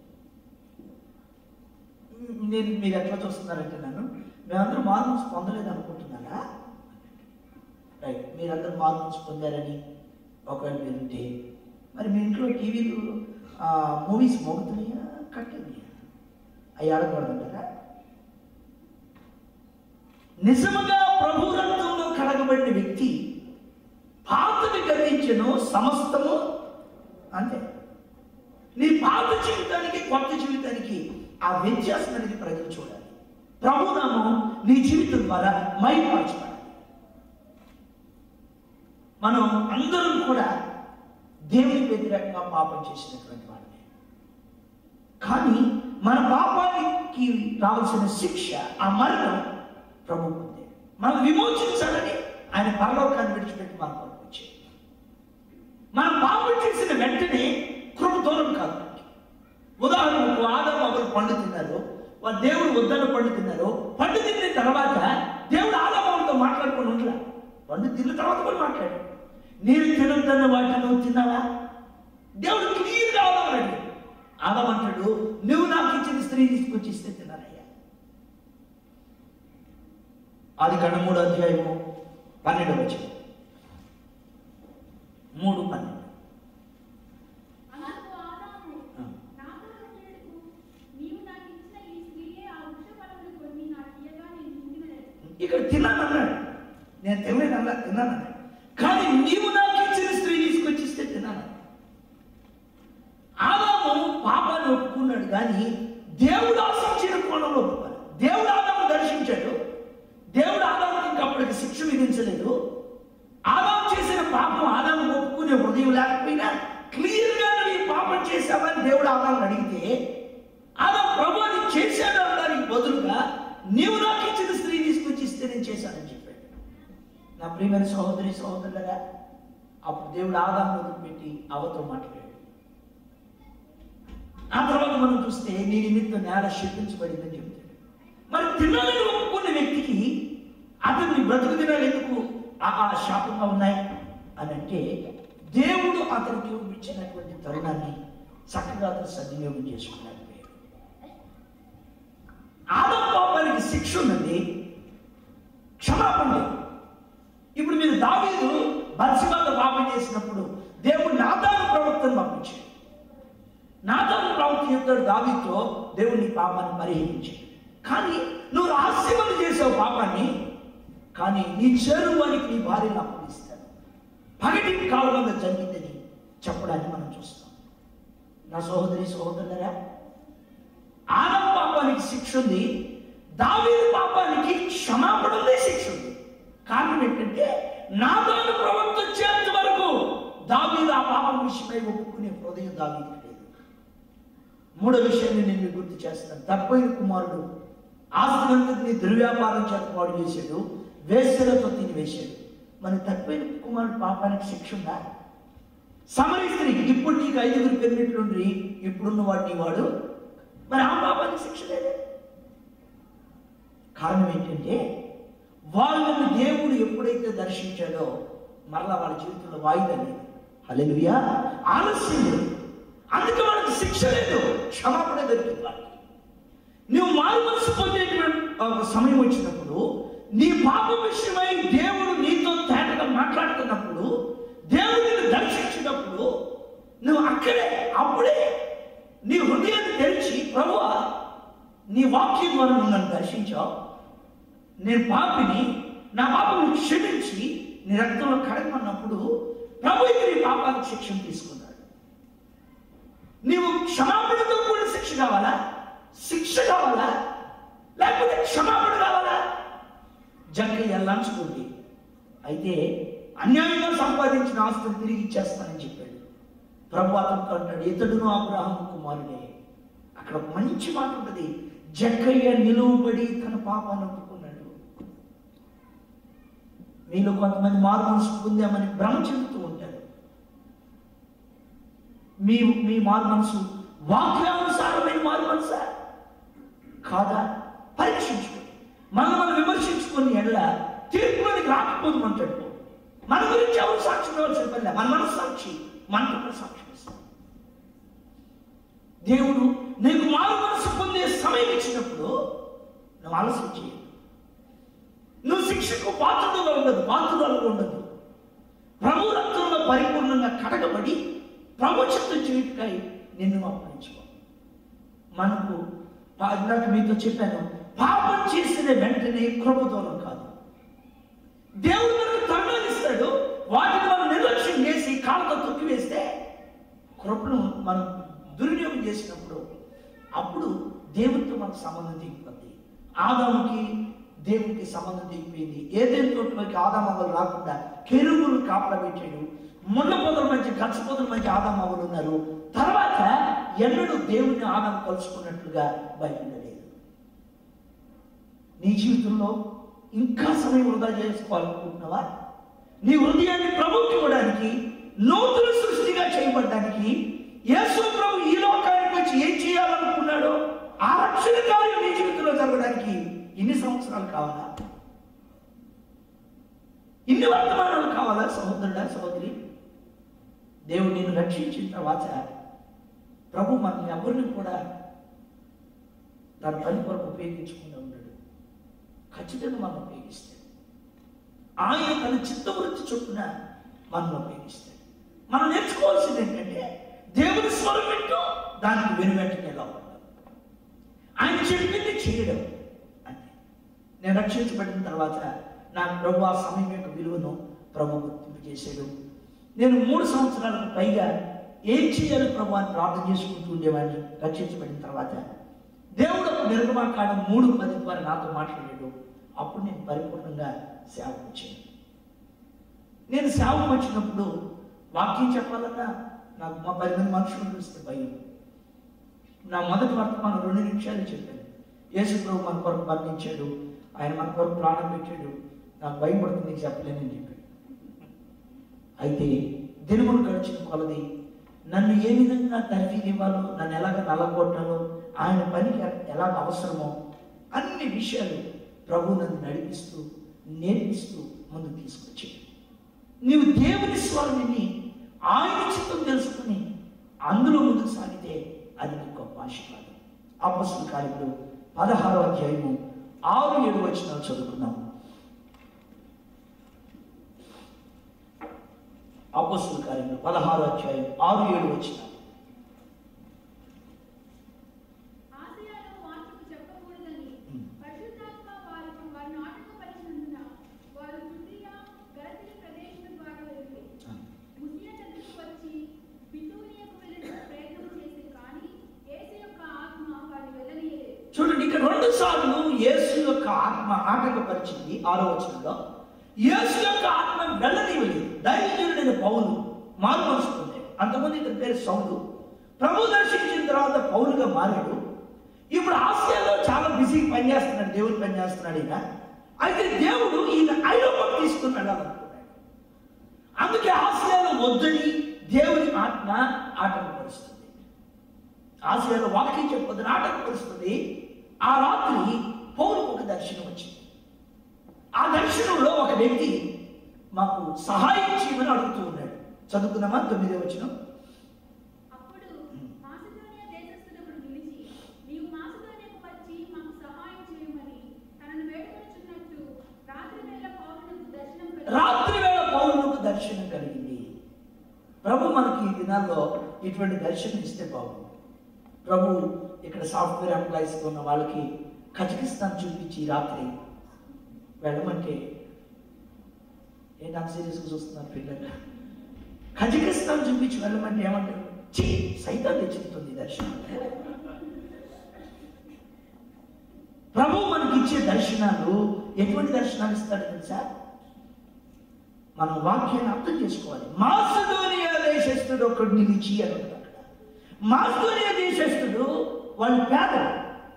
S1: నేను మీరు ఎట్లా చూస్తున్నారంటే నన్ను మేమందరం మారు మనసు పొందలేదు అనుకుంటున్నారా రైట్ మీరందరూ మారు మనసు పొందారని ఒకవేళ మీరు ఉంటే మరి మీ ఇంట్లో టీవీలు మూవీస్ మోగుతున్నాయా కట్టెలున్నాయా అవి ఆడకూడదంటారా నిజముగా ప్రభు రక్తంలో కడగబడిన వ్యక్తి పాతని గర్వించను సమస్తము అంతే నీ పాత జీవితానికి కొత్త జీవితానికి ఆ వ్యత్యాసం అనేది ప్రజలు చూడాలి ప్రభునామం నీ జీవితం ద్వారా మైపరచబడాలి మనం అందరం కూడా దేవుని వ్యతిరేకంగా పాపం చేసినటువంటి వాళ్ళే కానీ మన పాపానికి రావాల్సిన శిక్ష ఆ మరణం ప్రభు ఉంది మనం విమోచించాలని ఆయన పరలోకాన్ని విడిచిపెట్టి మన కొరకు వచ్చాడు మనం పాపం చేసిన వెంటనే కృప దూరం కాదు మనకి. ఉదాహరణకు ఆదాము అవరు పండు తిన్నారు వారు దేవుడు వద్దన పండు తిన్నారు పండు తిన్న తర్వాత దేవుడు ఆదాములతో మాట్లాడుకొని ఉండలే పండు తిన్న తర్వాత కూడా మాట్లాడాడు నేను తినొద్దన్న వాటిని నువ్వు తిన్నావా దేవుడు క్లియర్గా ఆదామన్నాడు ఆదాం అంటాడు నువ్వు నాకు ఇచ్చిన స్త్రీ తీసుకొచ్చి ఇస్తే తిన్నానయ్యా అది కన్నా మూడు అధ్యాయము పన్నెండు వచ్చింది మూడు పన్నెండు
S3: అందుకు ఆదాము
S1: ఆ.
S3: నాతో చెప్పేందుకు నీవు నాకు ఇచ్చిన ఈ స్త్రీయే ఆ వృక్ష ఫలములు కొన్ని నాకు ఇయ్యగా నేను తింటినది
S1: ఇక్కడ తిన్నానన్నాడు నేను తినలేదన్నా తిన్నానన్నాడు కానీ నీవు నాకు ఇచ్చిన స్త్రీ తీసుకొచ్చి ఇస్తే తిన్నాను ఆదాము పాపాన్ని ఒప్పుకున్నాడు కానీ దేవుడు ఆశించిన కోణంలో ఒప్పుకోవాలి దేవుడు ఆదాము దర్శించాడు దేవుడు ఆదాముకి ఇంకా అప్పటికి శిక్ష విధించలేదు ఆదాము చేసిన పాపం ఆదాము ఒప్పుకునే హృదయం లేకపోయినా క్లియర్గా నువ్వు ఈ పాపం చేశావని దేవుడు ఆదాము అడిగితే ఆదాము ప్రభు అది చేశాడు అనడానికి బదులుగా నీవు నాకు ఇచ్చిన స్త్రీ తీసుకొచ్చి ఇస్తే నేను చేశానని చెప్పాడు నా ప్రియమైన సహోదరి సహోదరులరా అప్పుడు దేవుడు ఆదాము వదిలిపెట్టి అవతో మాట్లాడాడు ఆ తర్వాత మనం చూస్తే నీ నిమిత్తం నేల శిల్పించబడిందని చెబుతాడు మరి తినాలని ఒప్పుకున్న వ్యక్తికి అతన్ని బ్రతుకు దినాలు ఎందుకు ఆ ఆ శాపంగా ఉన్నాయి అని అంటే దేవుడు అతనికి ఇచ్చినటువంటి తరుణాన్ని చక్కగా అతను సద్వినియోగం చేసుకున్నాడు ఆదం పాపానికి శిక్ష ఉన్నది క్షమాపణ లేదు ఇప్పుడు మీరు దావీదు బర్సిబాతో పాపం చేసినప్పుడు దేవుడు నాతాను ప్రవక్తను పంపించాడు నాతాను ప్రవక్త చెప్తాడు దావీతో దేవుడు నీ పాపాన్ని పరిహరించాడు కానీ నువ్వు రహస్యమని చేసావు పాపాన్ని కానీ నీ చేరువానికి నీ భార్యను అప్పగిస్తాడు పగటి కాలంలో జరిగిందని చెప్పడాన్ని మనం చూస్తాం నా సహోదరి సహోదరులరా ఆదం పాపానికి శిక్ష ఉంది దావీదు పాపానికి క్షమాపణ ఉంది శిక్ష ఉంది కారణం ఏంటంటే నాదాను ప్రవక్త వచ్చేంత వరకు దావీదు ఆ పాపం విషయమై ఒప్పుకునే హృదయం దావీదు లేదు మూడో విషయాన్ని నేను మీకు గుర్తు చేస్తాను తప్పైన కుమారుడు ఆస్తినంతటిని దుర్వ్యాపారం చేత పాడు చేశాడు వేశ్యలతో తిని వేశాడు మరి తప్పైన కుమారుడు పాపానికి శిక్ష ఉందా సమరీ స్త్రీ ఇప్పుడు నీకు ఐదుగురు పెరిగినట్లుండి ఇప్పుడున్న వాడిని వాడు మరి ఆ పాపానికి శిక్ష లేదే కారణం ఏంటంటే వాళ్ళను దేవుడు ఎప్పుడైతే దర్శించాడో మరలా వాళ్ళ జీవితంలో వాయిదా లేదు హల్లెలూయా ఆలస్యం లేదు అందుకే వాళ్ళకి శిక్ష లేదు క్షమాపణ దొరికింది వాళ్ళకి నువ్వు మారు మనసు పొందేటువంటి ఒక సమయం వచ్చినప్పుడు నీ పాప విషయమై దేవుడు నీతో తేటగా మాట్లాడుతున్నప్పుడు దేవుడు నిన్ను దర్శించినప్పుడు నువ్వు అక్కడే అప్పుడే నీ హృదయాన్ని తెరిచి ప్రభువా నీ వాక్యం ద్వారా నువ్వు నన్ను దర్శించావు నేను పాపిని నా పాపను క్షమించి నీ రక్తంలో కడగమన్నప్పుడు ప్రభు ఇక నీ పాపానికి శిక్షణ తీసుకున్నాడు నీవు క్షమాపణతో కూడిన శిక్ష కావాలా శిక్ష కావాలా లేకపోతే క్షమాపణ కావాలా జంకయ్య లంచుకుంది అయితే అన్యాయంగా సంపాదించిన ఆస్తులు తిరిగి ఇచ్చేస్తానని చెప్పాడు ప్రభు అతనితో అంటాడు ఇతడును అబ్రాహం కుమారుడే అక్కడ ఒక మంచి మాట ఉంటుంది జక్కయ్య నిలువబడి తన పాపాన్ని ఒప్పుకున్నాడు మీలో కొంతమంది మారు మనసు పొందామని భ్రమ చెందుతూ ఉంటారు మీ మీ మారు మనసు వాక్యానుసారమైన మారు మనసా కాదా పరీక్షించుకోండి మనం మనం విమర్శించుకొని ఎడల తీర్పులోనికి రాకపోదు అంటాడు మన గురించి ఎవరు సాక్షి ఇవ్వాల్సిన పని లేదు. మన మనసు సాక్షి మనకు సాక్షి ఇస్తాం దేవుడు నీకు మారు మనసు పొందే సమయం ఇచ్చినప్పుడు నువ్వు ఆలస్యం చేయదు నువ్వు శిక్షకు పాత్రగా ఉండదు పాత్రగా ఉండదు ప్రభు రక్తంలో పరిపూర్ణంగా కడగబడి ప్రభు చిత్తం చేయుటకై నిన్ను అప్పగించుకో మనకు పా- ఇందాక మీతో చెప్పాను పాపం చేసిన వెంటనే కృప దూరం కాదు దేవుడు మనకు తరుణాలు ఇస్తాడు వాటిని మనం నిర్లక్ష్యం చేసి కాళ్ళతో తొక్కివేస్తే కృపను మనం దుర్వినియోగం చేసినప్పుడు అప్పుడు దేవుడితో మనకు సంబంధం దిగిపోద్ది ఆదాముకి దేవుడికి సంబంధం దిగిపోయింది ఏదైనా తోటలోకి ఆదామవ్వలు రాకుండా కెరువులు కాపలా పెట్టాడు ముళ్ళ పొదల మధ్య గచ్చ పొదల మధ్య ఆదామవ్వలు ఉన్నారు తర్వాత ఎన్నడూ దేవుని ఆనంద కలుసుకున్నట్లుగా బైబిల్ లేదు నీ జీవితంలో ఇంకా సమయం వృధా చేసుకోవాలనుకుంటున్నావా నీ హృదయాన్ని ప్రభుకి ఇవ్వడానికి నూతన సృష్టిగా చేయబడ్డానికి యేసు ప్రభు ఈ లోకానికి వచ్చి ఏం చేయాలనుకున్నాడో ఆ రక్షణ కార్యం నీ జీవితంలో జరగడానికి ఇన్ని సంవత్సరాలు కావాలా ఇన్ని వర్తమానాలు కావాలా సహోదరుడా సహోదరి దేవుడు నిన్ను రక్షించిన తర్వాత ప్రభు మనల్ని ఎవరిని కూడా తన పని కొరకు ఉపయోగించకుండా ఉన్నాడు ఖచ్చితంగా మనం ఉపయోగిస్తాడు ఆయన తన చిత్తవృత్తి చొప్పున మనం ఉపయోగిస్తాడు మనం నేర్చుకోవాల్సింది ఏంటంటే దేవుని స్వరం వింటూ దానికి వెనువెంటనే ఎలా ఉండడం ఆయన చెప్పింది చేయడం అంతే నేను రక్షించబడిన తర్వాత నాకు ప్రభు ఆ సమయం యొక్క విలువను ప్రభు గుర్తింపు చేశాడు నేను మూడు సంవత్సరాలకు పైగా ఏం చేయాలి ప్రభు అని ప్రార్థన చేసుకుంటూ ఉండేవాడిని రక్షించబడిన తర్వాత దేవుడు నిర్గమాకాండం మూడు పది ద్వారా నాతో మాట్లాడాడు అప్పుడు నేను పరిపూర్ణంగా సేవకు వచ్చాను నేను సేవకు వచ్చినప్పుడు వాక్యం చెప్పాలన్నా నాకు మా పది మంది మనుషులను చూస్తే భయం నా మొదటి వర్తమానం రెండు నిమిషాలు చెప్పాను యేసు ప్రభు మన కొరకు మరణించాడు ఆయన మన కొరకు ప్రాణం పెట్టాడు నాకు భయపడుతుంది నీకు చెప్పలేనని చెప్పాడు అయితే దినములు గడిచిన కొలది నన్ను ఏ విధంగా తర్ఫీదు ఇవ్వాలో నన్ను ఎలాగ నల్లగొట్టాలో ఆయన పనికి ఎలాగ అవసరమో అన్ని విషయాలు ప్రభు నన్ను నడిపిస్తూ నేర్పిస్తూ ముందుకు తీసుకొచ్చాడు నీవు దేవుని స్వరం విని ఆయన చిత్తం తెలుసుకుని అందులో ముందుకు సాగితే అది నీకు గొప్ప ఆశీర్వాదం అపస్తుల కార్యములు పదహారో అధ్యాయము ఆరు ఏడు వచ్చిన చదువుకుందాం అపస్తుల కార్యములు పదహారో అధ్యాయం ఆరు ఏడు వచ్చిన
S3: ఆసియాలో మార్పుకు చెప్పకూడదని
S1: Hmm.
S3: పరిశుద్ధాత్మ వారు వారిని ఆటంకపరిచినందున వారు జుడియా గలతీ ప్రదేశం ద్వారా వెళ్ళి ముసియా నదికి వచ్చి బితూనియకు వెళ్ళడానికి ప్రయత్నం చేసి కానీ యేసు యొక్క ఆత్మ వారిని వెళ్ళనీయలేదు
S1: చూడండి ఇక్కడ రెండు సార్లు యేసు యొక్క ఆత్మ ఆటంకపరిచింది ఆరో వచనంలో యేసు యొక్క ఆత్మ వెళ్ళనివ్వలేదు దైవజనుడైన పౌలు మార్మరుస్తుంది అంతకుముందు ఇతని పేరు సౌలు ప్రభు దర్శించిన తర్వాత పౌలుగా మారాడు ఇప్పుడు ఆసియాలో చాలా బిజీ పనిచేస్తున్నాడు దేవుడు పనిచేస్తున్నాడు ఈయన అయితే దేవుడు ఈయన ఐరోపా తీసుకున్నాడు అనుకున్నాడు అందుకే ఆసియాలో వద్దని దేవుని ఆత్మ ఆటంకపరుస్తుంది ఆసియాలో వాక్యం చెప్పొద్దని ఆటంకపరుస్తుంది ఆ రాత్రి పౌరుకు ఒక దర్శనం వచ్చింది ఆ దర్శనంలో ఒక వ్యక్తి మాకు సహాయం చేయమని అడుగుతూ ఉన్నాడు చదువుకున్నామా తొమ్మిదే వచ్చిన
S3: అప్పుడు మాసిదోనియా దేశస్థులకు పిలిచి నీవు మాసిదోనియాకు వచ్చి మాకు సహాయం చేయమని తనను వేడుకొనుచున్నట్టు రాత్రి వేళ పౌరులకు దర్శనం కలిగి
S1: రాత్రి వేళ పౌరులకు దర్శనం కలిగింది ప్రభు మనకి ఈ దినాల్లో ఇటువంటి దర్శనం ఇస్తే బాగుంది ప్రభు ఇక్కడ సాఫ్ట్వేర్ ఎంప్లాయీస్ ఉన్న వాళ్ళకి కజకిస్తాన్ చూపించి ఈ రాత్రి వెళ్ళమంటే ఏంటి అంత సీరియస్గా చూస్తున్నారు పిల్లలు కజకిస్తాన్ చూపించి వెళ్ళమంటే ఏమంటారు చీ సైతాన్ని తెచ్చుతుంది ఈ దర్శనం ప్రభు మనకి ఇచ్చే దర్శనాలు ఎటువంటి దర్శనాలు ఇస్తాడు తెలుసా మనం వాక్యాన్ని అర్థం చేసుకోవాలి మాసిదోనియా దేశస్థుడు ఒకడు నిలిచి అని ఉంది అక్కడ మాసిదోనియా దేశస్థుడు వాళ్ళు పేదలు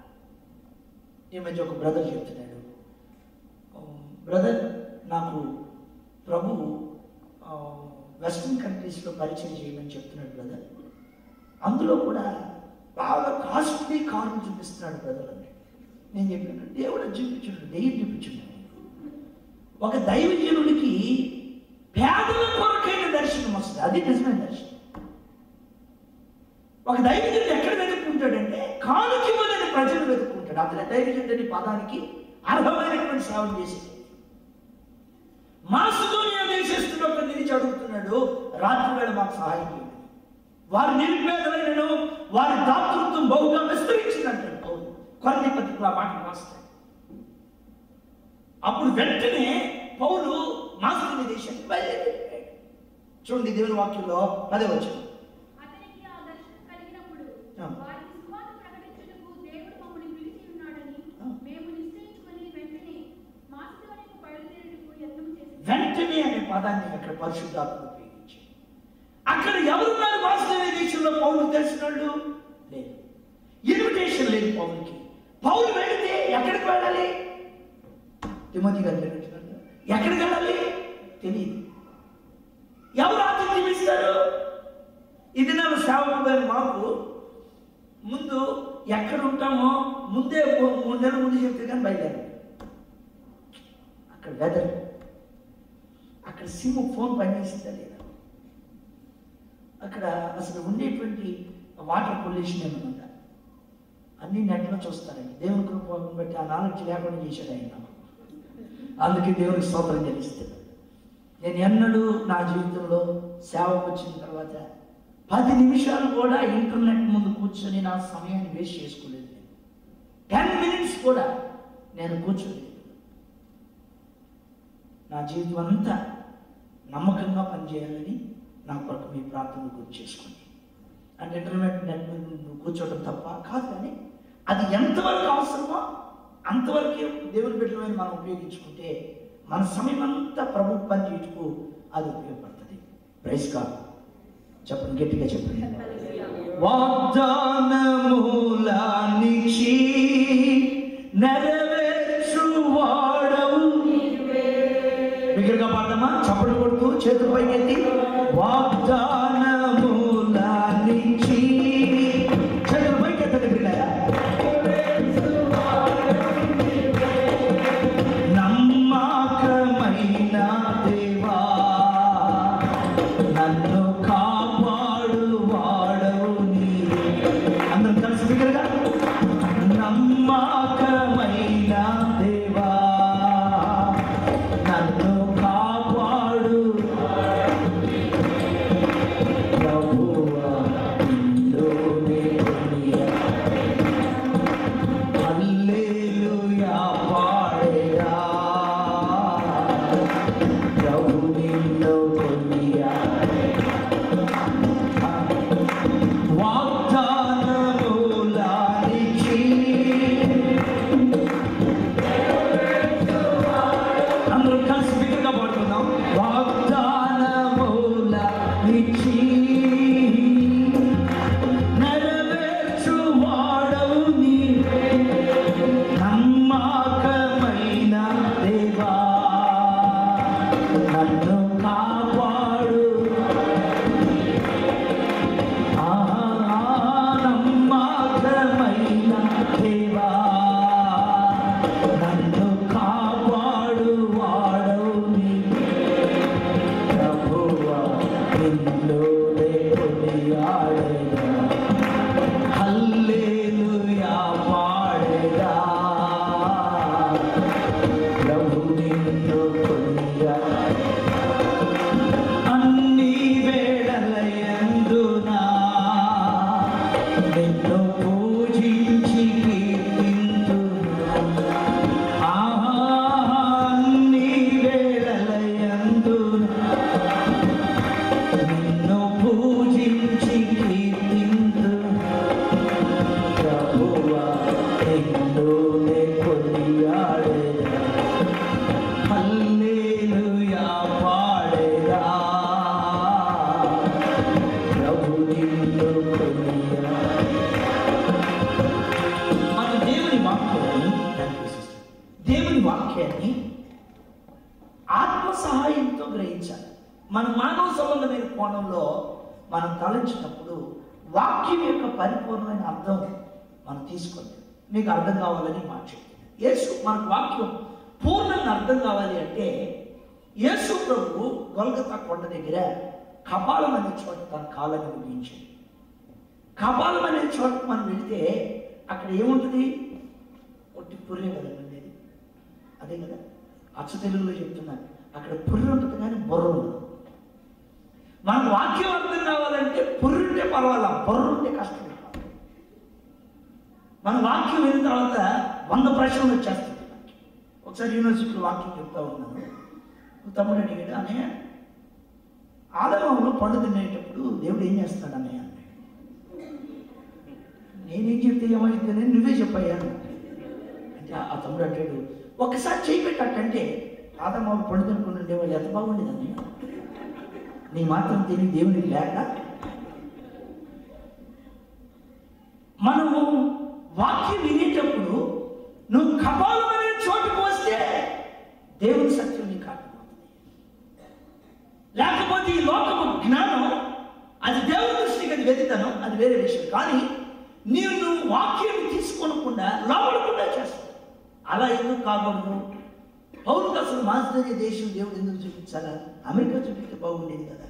S1: ఈ మధ్య ఒక బ్రదర్ చెప్తున్నాడు బ్రదర్ నాకు ప్రభు ఆ, వెస్ట్రన్ కంట్రీస్లో పరిచయం చేయమని చెప్తున్నాడు బ్రదర్ అందులో కూడా బాగా కాస్ట్లీ కారును చూపిస్తున్నాడు బ్రదర్ అని నేను చెప్పాను దేవుడు అది చూపించుడు దెయ్యం చూపించుడు ఒక దైవజనుడికి పేదల కొరకైన దర్శనం వస్తుంది అది నిజమైన దర్శనం ఒక దైవజనుడు ఎక్కడ వెతుక్కుంటాడంటే కానుకివ్వలేని ప్రజలు వెతుక్కుంటాడు అతనే దైవజనుడు అనే పదానికి అర్హమైనటువంటి సేవలు చేసేది మాసుదోనియా దేశస్తుడు ఒక నిలిచి అడుగుతున్నాడు రాత్రి వేళ మాకు సహాయం చేయండి వారి నిరుపేదలైనను వారి దాతృత్వం బహుగా విస్తరించిందంటాడు పౌలు కొరది పత్రికలు ఆ మాట రాస్తాడు అప్పుడు వెంటనే పౌలు మాస్కుని దేశానికి బయలుదేరిపోయాడు చూడండి దేవుని వాక్యంలో పదే వచ్చింది
S3: అతనికి ఆ దర్శనం కలిగినప్పుడు
S1: ఆ.
S3: వారికి సువార్త ప్రకటించుటకు దేవుడు మమ్మల్ని పిలిచి ఉన్నాడని
S1: ఆ.
S3: మేము నిశ్చయించుకొని వెంటనే మాసిదోనియకు బయలుదేరుటకు యత్నం చేసి
S1: వెంటనే అనే పదాన్ని అక్కడ పరిశుద్ధాత్మ ఉపయోగించాడు అక్కడ ఎవరున్నారు వాస్తవ దేశంలో పౌరులు తెలిసిన వాళ్ళు లేదు ఇన్విటేషన్ లేదు పౌరుకి పౌరు వెళితే ఎక్కడికి వెళ్ళాలి తిమోతి గారు మీరు వచ్చినారు కదా. ఎక్కడికి వెళ్ళాలి తెలియదు ఎవరు ఆతిథ్యం ఇస్తారు ఇది నా సేవకుడైన మాకు ముందు ఎక్కడ ఉంటామో ముందే ఓ- మూడు నెలల ముందు చెప్తే కానీ బయలుదేరు అక్కడ వెదర్ అక్కడ సిమ్ ఫోన్ పనిచేసిందా లేదా అక్కడ అసలు ఉండేటువంటి వాటర్ పొల్యూషన్ ఏమైనా ఉందా అన్ని నెట్లో చూస్తారండి దేవుని కృపను బట్టి ఆ నాలెడ్జ్ లేకుండా చేశాడు ఆయన నాకు. అందుకే దేవునికి స్తోత్రం చెల్లిస్తాను నేను ఎన్నడూ నా జీవితంలో సేవకు వచ్చిన తర్వాత పది నిమిషాలు కూడా ఇంటర్నెట్ ముందు కూర్చొని నా సమయాన్ని వేస్ట్ చేసుకోలేదు నేను టెన్ మినిట్స్ కూడా నేను కూర్చోలేదు నా జీవితం అంతా నమ్మకంగా పనిచేయాలని నా కొరకు మీ ప్రార్థన గుర్తు చేసుకోండి అంటే ఇంటర్నెట్ నెట్ మీద కూర్చోవడం తప్ప కాదు కానీ అది ఎంతవరకు అవసరమో అంతవరకే దేవుని బిడ్డలమైన మనం ఉపయోగించుకుంటే మన సమయం అంతా ప్రభు పని చేయుటకు అది ఉపయోగపడుతుంది ప్రైస్ కాదు చెప్పండి గట్టిగా చెప్పండి వాగ్దానములానిచి నెరవేర్చు వాడవు బిగ్గరగా పాడదామా చప్పట్లు కొడుతూ చేతులు పైకెత్తి వాగ్దానములానిచి చేతులు పైకెత్తండి బిడ్డలారా. నమ్మకమైన దేవా నన్ను కాపాడు వాడవు నీవే. అందరం కలిసి బిగ్గరగా నమ్మకమైన దేవా నన్ను కాపాడు ప్రభువా, నిన్నునే కొనియాడు. హల్లెలూయా పాడేరా. ప్రభు నిన్ను కొనియాడు. వాగ్దానములానిచి అందరూ కలిసి బిగ్గరగా పాడుకుందాం వాగ్దానములానిచి నెరవేర్చు వాడవు నీవే నమ్మకమైన దేవా నన్ను కాపాడు ఆ నమ్మకమైన దేవా నన్ను కాపాడు వాడవు నీవే ప్రభువా నిన్నునే కొనియాడేదా హల్లెలూయా పాడేదా ప్రభు నిన్ను కొనియాడు అన్ని వేళలయందునా నిన్ను పూజించి కీర్తింతును. ఆహా, అన్ని వేళలయందునా నిన్ను పూజించి కీర్తింతును. ప్రభువా నిన్నునే కొనియాడేదా హల్లెలూయా పాడేదా ప్రభు నిన్ను కొనియా మన దేవుని వాక్యాన్ని దేవుని వాక్యాన్ని ఆత్మ సహాయంతో గ్రహించాలి మన మానవ సంబంధమైన కోణంలో మనం తలంచినప్పుడు వాక్యం యొక్క పరిపూర్ణమైన అర్థం మనం తీసుకోండి మీకు అర్థం కావాలని మాట చెప్తున్నాను. యేసు మనకు వాక్యం పూర్ణంగా అర్థం కావాలి అంటే యేసు ప్రభు గొల్గతా కొండ దగ్గర కపాలం అనే చోట తన కాళ్ళని ముగించాడు కపాలం అనే చోటకు మనం వెళితే అక్కడ ఏముంటుంది ఒట్టి పుర్రే కదా ఉండేది అదే కదా అచ్చ తెలుగులో చెప్తున్నాను అక్కడ పుర్రె ఉంటుంది కానీ బొర్ర ఉండదు మనకు వాక్యం అర్థం కావాలంటే పుర్రుంటే పర్వాలా బొర్ర ఉంటే కష్టం మన వాక్యం విన్న తర్వాత వంద ప్రశ్నలు వచ్చేస్తుంది మనకి. ఒకసారి యూనివర్సిటీలో వాక్యం చెప్తా ఉన్నాను ఒక తమ్ముడు అడిగాడు అన్నయ్య ఆదమంలో పండు తినేటప్పుడు దేవుడు ఏం చేస్తాడు అన్నయ్య అన్నాడు నేనేం చెప్తే ఏమైందని నువ్వే చెప్పయ్యా అన్నాడు. అంటే ఆ తమ్ముడు అంటాడు ఒక్కసారి చేయి పెట్టాటంటే ఆదమావు పండు తినుకుని ఉండేవాళ్ళు ఎంత బాగుండేది అన్నయ్య నీ మాత్రం తెలియ దేవునికి లేక మనము వాక్యం వినేటప్పుడు నువ్వు కపాలం అనే చోటుకు వస్తే దేవుని సత్యం నీకు అర్థమవుతుంది లేకపోతే ఈ లోకము జ్ఞానం అది దేవుని దృష్టికి అది వెతితనం అది వేరే విషయం కానీ నీవు నువ్వు వాక్యం తీసుకోనకుండా లోపడకుండా చేస్తావు అలా ఎందుకు కాకూడదు పౌరులకు అసలు మాస్టరీ దేశం దేవుడు ఎందుకు చూపించాలా అమెరికా చూపిస్తే బాగుండేది కదా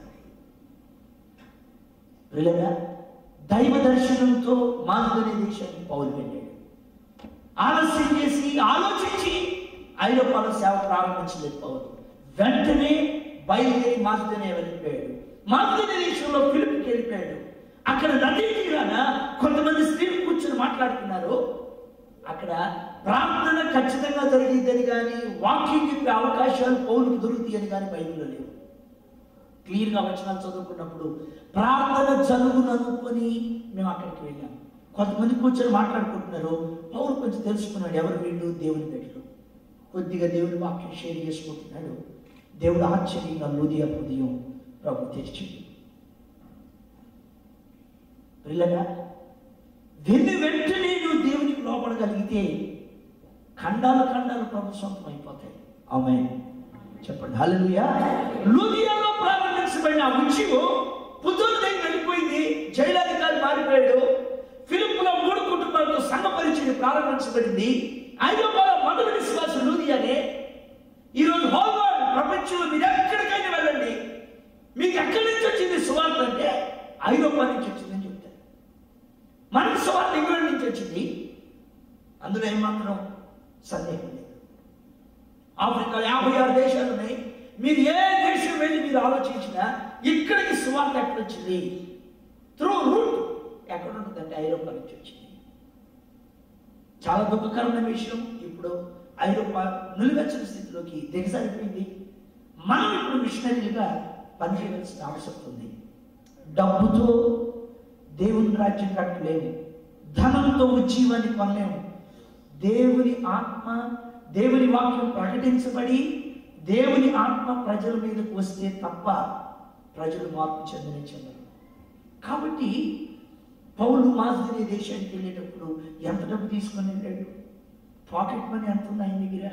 S1: వెళ్ళగా దైవ దర్శనంతో మాస్టరీ దేశానికి పౌరు వెళ్ళాడు ఆలస్యం చేసి ఆలోచించి ఐరోపాలో సేవ ప్రారంభించలేదు పౌరు వెంటనే బయలుదేరి మాస్టర్నే వెళ్ళిపోయాడు మాస్టర్ దేశంలో ఫిలిప్కి వెళ్ళిపోయాడు అక్కడ నదీ తీరాన కొంతమంది స్త్రీలు కూర్చొని మాట్లాడుతున్నారు అక్కడ ప్రార్థన ఖచ్చితంగా జరిగిద్దని కానీ వాక్యం చెప్పే అవకాశాలు పౌరులకు దొరుకుతాయని కానీ బైబిల్లో లేవు క్లియర్గా వచనాలు చదువుకున్నప్పుడు ప్రార్థన జరుగును అనుకొని మేము అక్కడికి వెళ్ళాం కొంతమంది కూర్చొని మాట్లాడుకుంటున్నారు పౌరు కొంచెం తెలుసుకున్నాడు ఎవరు వీళ్ళు దేవుని బిడ్డలు కొద్దిగా దేవుని వాక్యం షేర్ చేసుకుంటున్నాడు దేవుడు ఆశ్చర్యంగా హృదయ హృదయం ప్రభు తెరిచింది పిల్లగా వెన్ను వెంటనే నువ్వు దేవునికి లోపడగలిగితే ఖండాలు ఖండాలు ప్రభు సొంతం అయిపోతాయి ఆమె చెప్పండి హల్లెలూయా లూదియాలో ప్రారంభించబడిన ఆ ఉచివు పుత్తూరు దగ్గర వెళ్ళిపోయింది జైలాధికారి మారిపోయాడు ఫిలిప్పులో మూడు కుటుంబాలతో సంఘ పరిచయం ప్రారంభించబడింది ఐరోపాలో మొదటి విశ్వాసం లూదియానే ఈరోజు హోల్ వరల్డ్ ప్రపంచంలో మీరు ఎక్కడికైనా వెళ్ళండి మీకు ఎక్కడి నుంచి వచ్చింది సువార్త అంటే ఐరోపా నుంచి వచ్చిందని చెప్తారు మనకి సువార్త ఇంగ్లాండ్ నుంచి వచ్చింది అందులో ఏమాత్రం సందేహం లేదు ఆఫ్రికా యాభై ఆరు దేశాలు ఉన్నాయి మీరు ఏ దేశం వెళ్ళి మీరు ఆలోచించినా ఇక్కడికి సువార్త ఎక్కడ వచ్చింది త్రూ రూట్ ఎక్కడ ఉంటుందంటే ఐరోపా నుంచి వచ్చింది చాలా దుఃఖకరమైన విషయం ఇప్పుడు ఐరోపా నిలువెచ్చని స్థితిలోకి దిగజారిపోయింది మనం ఇప్పుడు మిషనరీలుగా పనిచేయవలసిన అవసరం ఉంది డబ్బుతో దేవుని రాజ్యం కట్టలేము ధనంతో ఉజ్జీవాన్ని కొనలేము దేవుని ఆత్మ దేవుని వాక్యం ప్రకటించబడి దేవుని ఆత్మ ప్రజల మీదకు వస్తే తప్ప ప్రజలు మార్పు చెందిన చెందరు కాబట్టి పౌలు మాస్దిని దేశానికి వెళ్ళేటప్పుడు ఎంత డబ్బు తీసుకొని వెళ్ళాడు పాకెట్ మనీ ఎంత ఉంది ఆయన దగ్గర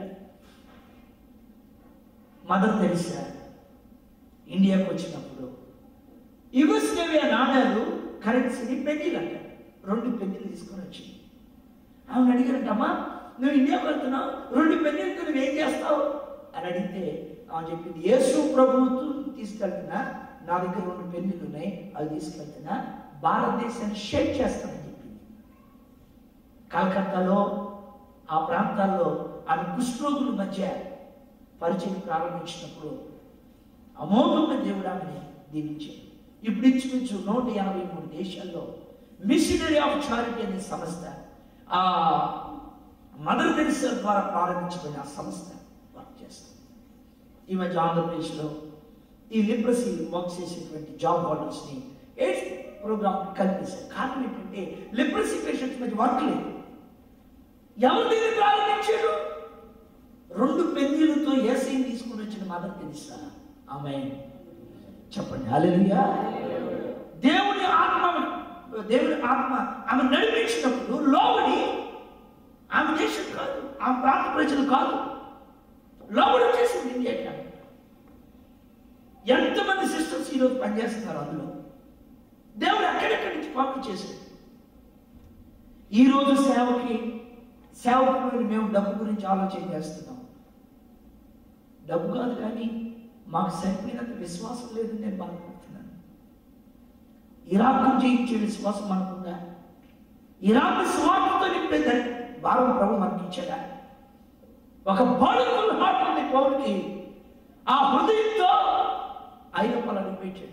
S1: మదర్ తెరిసా ఇండియాకు వచ్చినప్పుడు యుగస్లేవియా నాణాలు కరెన్సీని పెన్నీలు అంటారు రెండు పెన్నీలు తీసుకొని వచ్చింది ఆమెను అడిగారంటమ్మా నువ్వు ఇండియాకు వెళ్తున్నావు రెండు పెన్నీలతో నువ్వు ఏం చేస్తావు అని అడిగితే ఆమె చెప్పింది యేసు ప్రభువుతో తీసుకెళ్తున్నా నా దగ్గర రెండు పెన్నీలు ఉన్నాయి అవి తీసుకెళ్తున్నా భారతదేశాన్ని షేక్ చేస్తానని చెప్పింది కలకత్తాలో ఆ ప్రాంతాల్లో ఆమె కుష్ఠరోగుల మధ్య పరిచయం ప్రారంభించినప్పుడు అమోఘంగా దేవుడు ఆమెని దీవించాడు ఇప్పుడు ఇంచుమించు నూట యాభై మూడు దేశాల్లో మిషనరీ ఆఫ్ చారిటీ అనే సంస్థ ఆ మదర్ తెరిసా ద్వారా ప్రారంభించబడిన ఆ సంస్థ వర్క్ చేస్తుంది ఈ మధ్య ఆంధ్రప్రదేశ్లో ఈ లిబ్రసీ వర్క్ చేసేటువంటి జాబ్ హోల్డర్స్ని ఎయిడ్స్ ప్రోగ్రామ్ కల్పించారు కారణం ఏంటంటే లిబ్రసీ పేషెంట్స్ మధ్య వర్క్ లేదు ఎవరు దీన్ని ప్రారంభించారు రెండు పెన్నీలతో ఏసీని తీసుకుని వచ్చిన మదర్ తెరిసా ఆమె చెప్పండి హల్లెలూయా దేవుని ఆత్మ దేవుని ఆత్మ ఆమె నడిపించినప్పుడు లోబడి ఆమె దేశం కాదు ఆ ప్రాంత ప్రజలు కాదు లోబడి చేసింది ఇండియాకి ఆమె. ఎంతమంది సిస్టర్స్ ఈరోజు పనిచేస్తున్నారు అందులో దేవుడు ఎక్కడెక్కడి నుంచి పంపు చేశాడు ఈరోజు సేవకి సేవకులు మేము డబ్బు గురించి ఆలోచన చేస్తున్నాం డబ్బు కాదు కానీ మాకు సరిపోయినంత విశ్వాసం లేదు నేను బాధపడుతున్నాను ఇరాక్ను జయించే విశ్వాసం మనకుందా ఇరాక్ స్వార్థతో నింపే ధై- భారం ప్రభు మనకి ఇచ్చాడా ఒక బాలుకుల హార్ట్ ఉంది పౌరుకి ఆ హృదయంతో ఐదప్పలు అనిపించాడు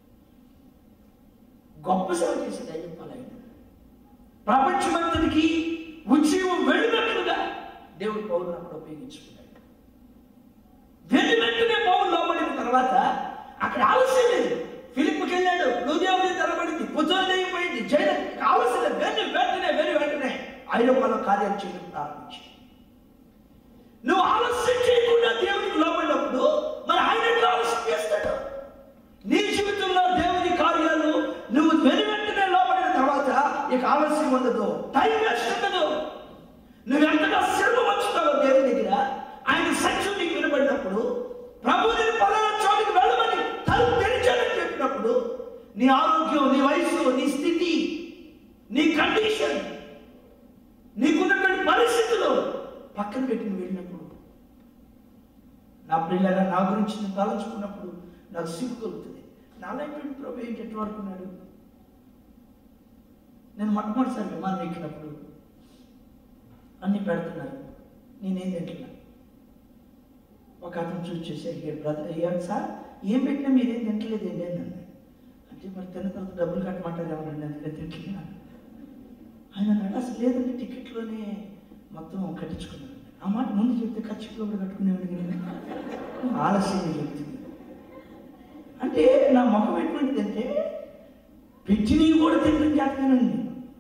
S1: గొప్ప సేవ చేసేది ఐదప్పలు ఆయన ప్రపంచమంతటికి ఉద్యమం వెళ్ళినట్లుగా దేవుడు పౌరులు అక్కడ ఉపయోగించుకున్నాడు వెళ్ళి వెంటనే పౌరులు లోపడిన తర్వాత అక్కడ ఆలస్యం లేదు ఫిలిప్కి వెళ్ళాడు లూదియావుని తెరబడింది పుజోదయం పోయింది జైలు ఆలస్యం లేదు వెంటనే వెంటనే వెళ్ళి వెంటనే ఐరోపాలో కార్యాలు చేయడం ప్రారంభించి నువ్వు ఆలస్యం చేయకుండా దేవునికి లోపడినప్పుడు మరి ఆయన ఎట్లా ఆలస్యం చేస్తాడు నీ జీవితంలో దేవుని కార్యాలు నువ్వు వెను వెంటనే లోపడిన తర్వాత ఇక ఆలస్యం ఉండదు టైం వేస్ట్ ఉండదు నువ్వెంతగా శ్రమ వచ్చుతావో దేవుని దగ్గర ఆయన సత్యం నీకు వినబడినప్పుడు ప్రభు నేను పలానా చోటికి వెళ్ళమని తలుపు తెరిచాడని చెప్పినప్పుడు నీ ఆరోగ్యం నీ వయసు నీ స్థితి నీ కండిషన్ నీకున్నటువంటి పరిస్థితులు పక్కన పెట్టి నువ్వు వెళ్ళినప్పుడు నా పిల్లగా నా గురించి నేను తలంచుకున్నప్పుడు నాకు సిగ్గు కలుగుతుంది నాలైనటువంటి ప్రభు ఏంటి ఎట్లా అనుకున్నాడు నేను మొట్టమొదటిసారి విమానం ఎక్కినప్పుడు అన్ని పెడుతున్నారు నేనేం తింటున్నా ఒక అతను చూసి చూసి అడిగాడు బ్రదర్ అయ్యాడు సార్ ఏం పెట్టినా మీరేం తింటలేదు ఏంటి అని అన్నాడు అంటే మరి తిన్న తర్వాత డబ్బులు కట్టమంటారు ఎవరండి అందుకే తింటున్నాను ఆయన అన్నాడు అసలు లేదండి టికెట్లోనే మొత్తం కట్టించుకున్నాను ఆ మాట ముందు చెప్తే ఖర్చులో కూడా కట్టుకునేవాడు నేను ఆలస్యంగా చెప్తుంది అంటే నా ముఖం ఎటువంటిదంటే పెట్టినవి కూడా తినడం చేస్తానండి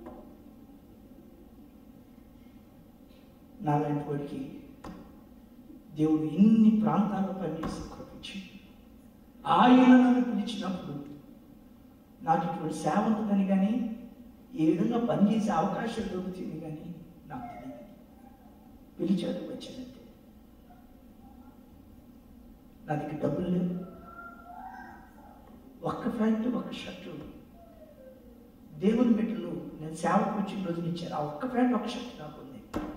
S1: నాలాంటి వాడికి దేవుడు ఇన్ని ప్రాంతాల్లో పనిచేసి కృపించి ఆయన నన్ను పిలిచినప్పుడు నాకు ఇటువంటి సేవ ఉంటుందని కానీ ఏ విధంగా పనిచేసే అవకాశం దొరుకుతుంది కానీ నాకు తెలియదు పిలిచాడు వచ్చినట్టే నా దగ్గర డబ్బులు లేవు ఒక్క ప్యాంటు ఒక్క షర్టు దేవుని బిడ్డలు నేను సేవకు వచ్చిన రోజున ఇచ్చారు ఆ ఒక్క ప్యాంట్ ఒక షర్ట్ నాకు ఉంది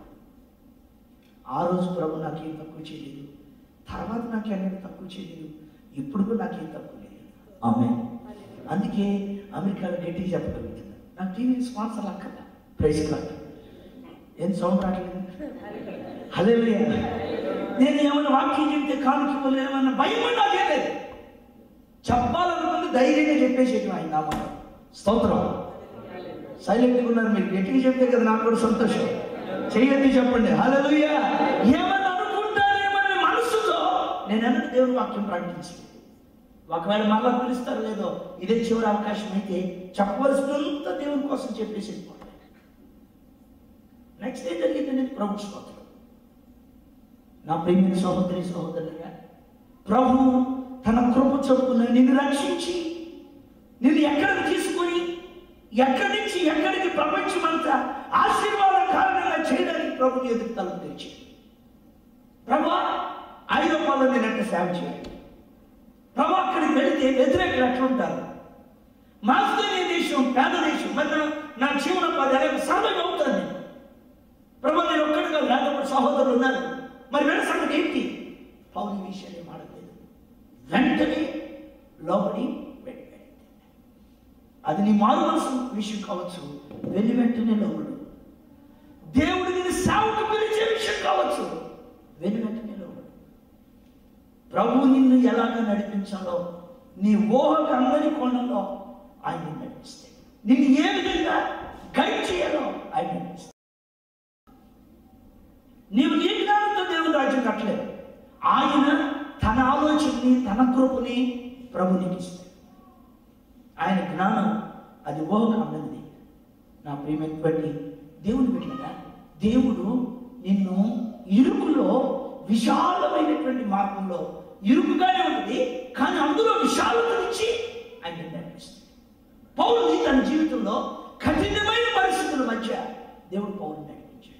S1: ఆ రోజు ప్రభు నాకేం తక్కువ చేయలేదు తర్వాత నాకు ఎన్నడూ తక్కువ చేయలేదు ఇప్పుడు కూడా నాకేం తక్కువ లేదు ఆమె అందుకే అమెరికాలో గట్టి చెప్పగలుగుతున్నా నాకు టీవీ స్పాన్సర్ అక్కర్ల ప్రైజ్ క్లాక్ ఏం సౌండ్ రావట్లేదు హలే నేను ఏమైనా వాక్యం చెప్తే కానుక ఇవ్వలేమన్న భయం నాకే లేదు చెప్పాలనుకుంది ధైర్యంగా చెప్పేసేది ఆయన నామం స్తోత్రం సైలెంట్గా ఉన్నారు మీరు గట్టిగా చెప్తే కదా నాకు కూడా సంతోషం చెయ్యొద్దు చెప్పండి హల్లెలూయా ఏమని అనుకుంటారేమని మనసుతో నేను అన్నట్టు దేవుని వాక్యం ప్రకటించలేదు ఒకవేళ మళ్ళా పిలుస్తారు లేదో ఇదే చివరి అవకాశం అయితే చెప్పవలసినంత దేవుని కోసం చెప్పేసి వెళ్ళిపోతాయి నెక్స్ట్ ఏం జరిగింది అనేది ప్రభు స్తోత్రం నా ప్రేమిక సహోదరి సహోదరులుగా ప్రభు తన కృప చొప్పున నిన్ను రక్షించి నిన్ను ఎక్కడికి తీసుకొని ఎక్కడి నుంచి ఎక్కడికి ప్రపంచమంతా ఆశీర్వాద కారణంగా చేయడానికి ప్రభు ఎదురు తలుపు తెరిచింది ప్రభా ఐరోపాలో నేను ఎట్లా సేవ చేయాలి ప్రభు అక్కడికి వెళితే వ్యతిరేకులు ఎట్లుంటారు మాస్టర్య దేశం పేద దేశం మరి నా- నా జీవనోపాధి అలాగే సర్వగా అవుతాను నేను ప్రభు నేను ఒక్కడిగా లేకపోతే సహోదరులు ఉన్నారు మరి వీళ్ళ సంగతి ఏంటి పౌరు ఈ విషయాన్ని మాడలేదు వెంటనే లోబడి వెళ్ళి అది నీ మారు మనసు విషయం కావచ్చు వెళ్ళి వెంటనే లోబడు దేవుడు నేను సేవకు పిలిచే విషయం కావచ్చు వెళ్ళి వెంటనే లోబడు ప్రభు నిన్ను ఎలాగ నడిపించాలో నీ ఊహకు అందరి కోణంలో ఆయన నిన్ను నడిపిస్తాడు నిన్ను ఏ విధంగా గైడ్ చేయాలో ఆయన నడిపిస్తాడు నీవు నీ జ్ఞానంతో దేవుని రాజ్యం కట్టలేవు ఆయన తన ఆలోచనని తన కృపని ప్రభు నీకు ఇస్తాడు ఆయన జ్ఞానం అది ఊహకు అందనిది నా ప్రియమైనటువంటి దేవుని బిడ్డగా దేవుడు నిన్ను ఇరుకులో విశాలమైనటువంటి మార్గంలో ఇరుకుగానే ఉంటుంది కానీ అందులో విశాలతనిచ్చి ఆయన నిన్ను నడిపిస్తాడు పౌరుని తన జీవితంలో కఠినమైన పరిస్థితుల మధ్య దేవుడు పౌరుని నడిపించాడు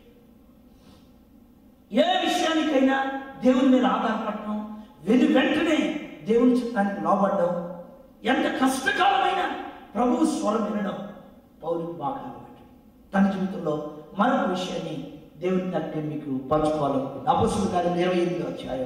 S1: ఏ విషయానికైనా దేవుని మీద ఆధారపడటం వెను వెంటనే దేవుని చిత్తానికి లోబడ్డం ఎంత కష్టకాలమైన ప్రభు స్వరం వినడం పౌరునికి బాగా అలవాటు తన జీవితంలో మరొక విషయాన్ని దేవుని తట్టే మీకు పంచుకోవాలనుకుంటున్నాను అపసులు గారి ఇరవై ఎనిమిదో అధ్యాయం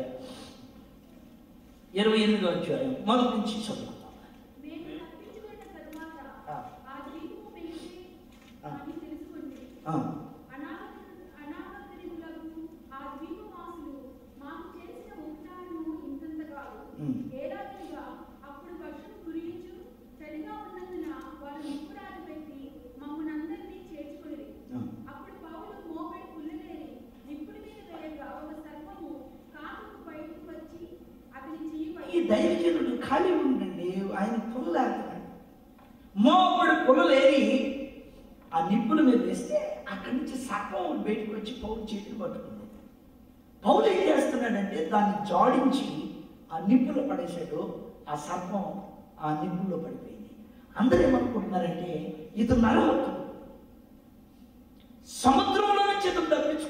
S1: ఇరవై ఎనిమిదో అధ్యాయం మొదటి నుంచి చదువుతాం
S3: మేము తప్పించుకున్న తరువాత
S1: ఆ.
S3: ఆ ద్వీపము వెలిగి
S1: ఆ.
S3: అని తెలుసుకుంటే
S1: ఆ,
S3: అనాథ- అనాథరికులకు ఆ ద్వీపవాసులు మాకు చేసిన ఉపకారము ఇంతంత కాదు.
S1: ఉమ్.
S3: ఏడాదిగా అప్పుడు వర్షం కురియించు చలిగా ఉన్నందున వారు నిప్పురాలు పెట్టి మమ్మల్నందరినీ చేర్చుకొనిరి.
S1: ఆ.
S3: అప్పుడు పౌలు మోపెడు పుల్లలేరి నిప్పుల మీద వేయగా ఒక సర్పము కాకుకు బయటకు వచ్చి అతని చెయ్యి
S1: ఈ దైవజనుడు ఖాళీ ఉండండి ఆయన పుల్లలేస్తున్నాడు మోపడు పుల్లలేరి ఆ నిప్పుల మీద వేస్తే అక్కడి నుంచి సర్పం బయటకు వచ్చి పౌరు చేతులు పట్టుకుంది పౌలు ఏం చేస్తున్నాడంటే దాన్ని జాడించి ఆ నిప్పులో పడేశాడు ఆ సర్పం ఆ నిప్పుల్లో పడిపోయింది అందరూ ఏమనుకుంటున్నారంటే ఇతను నరహత్తుడు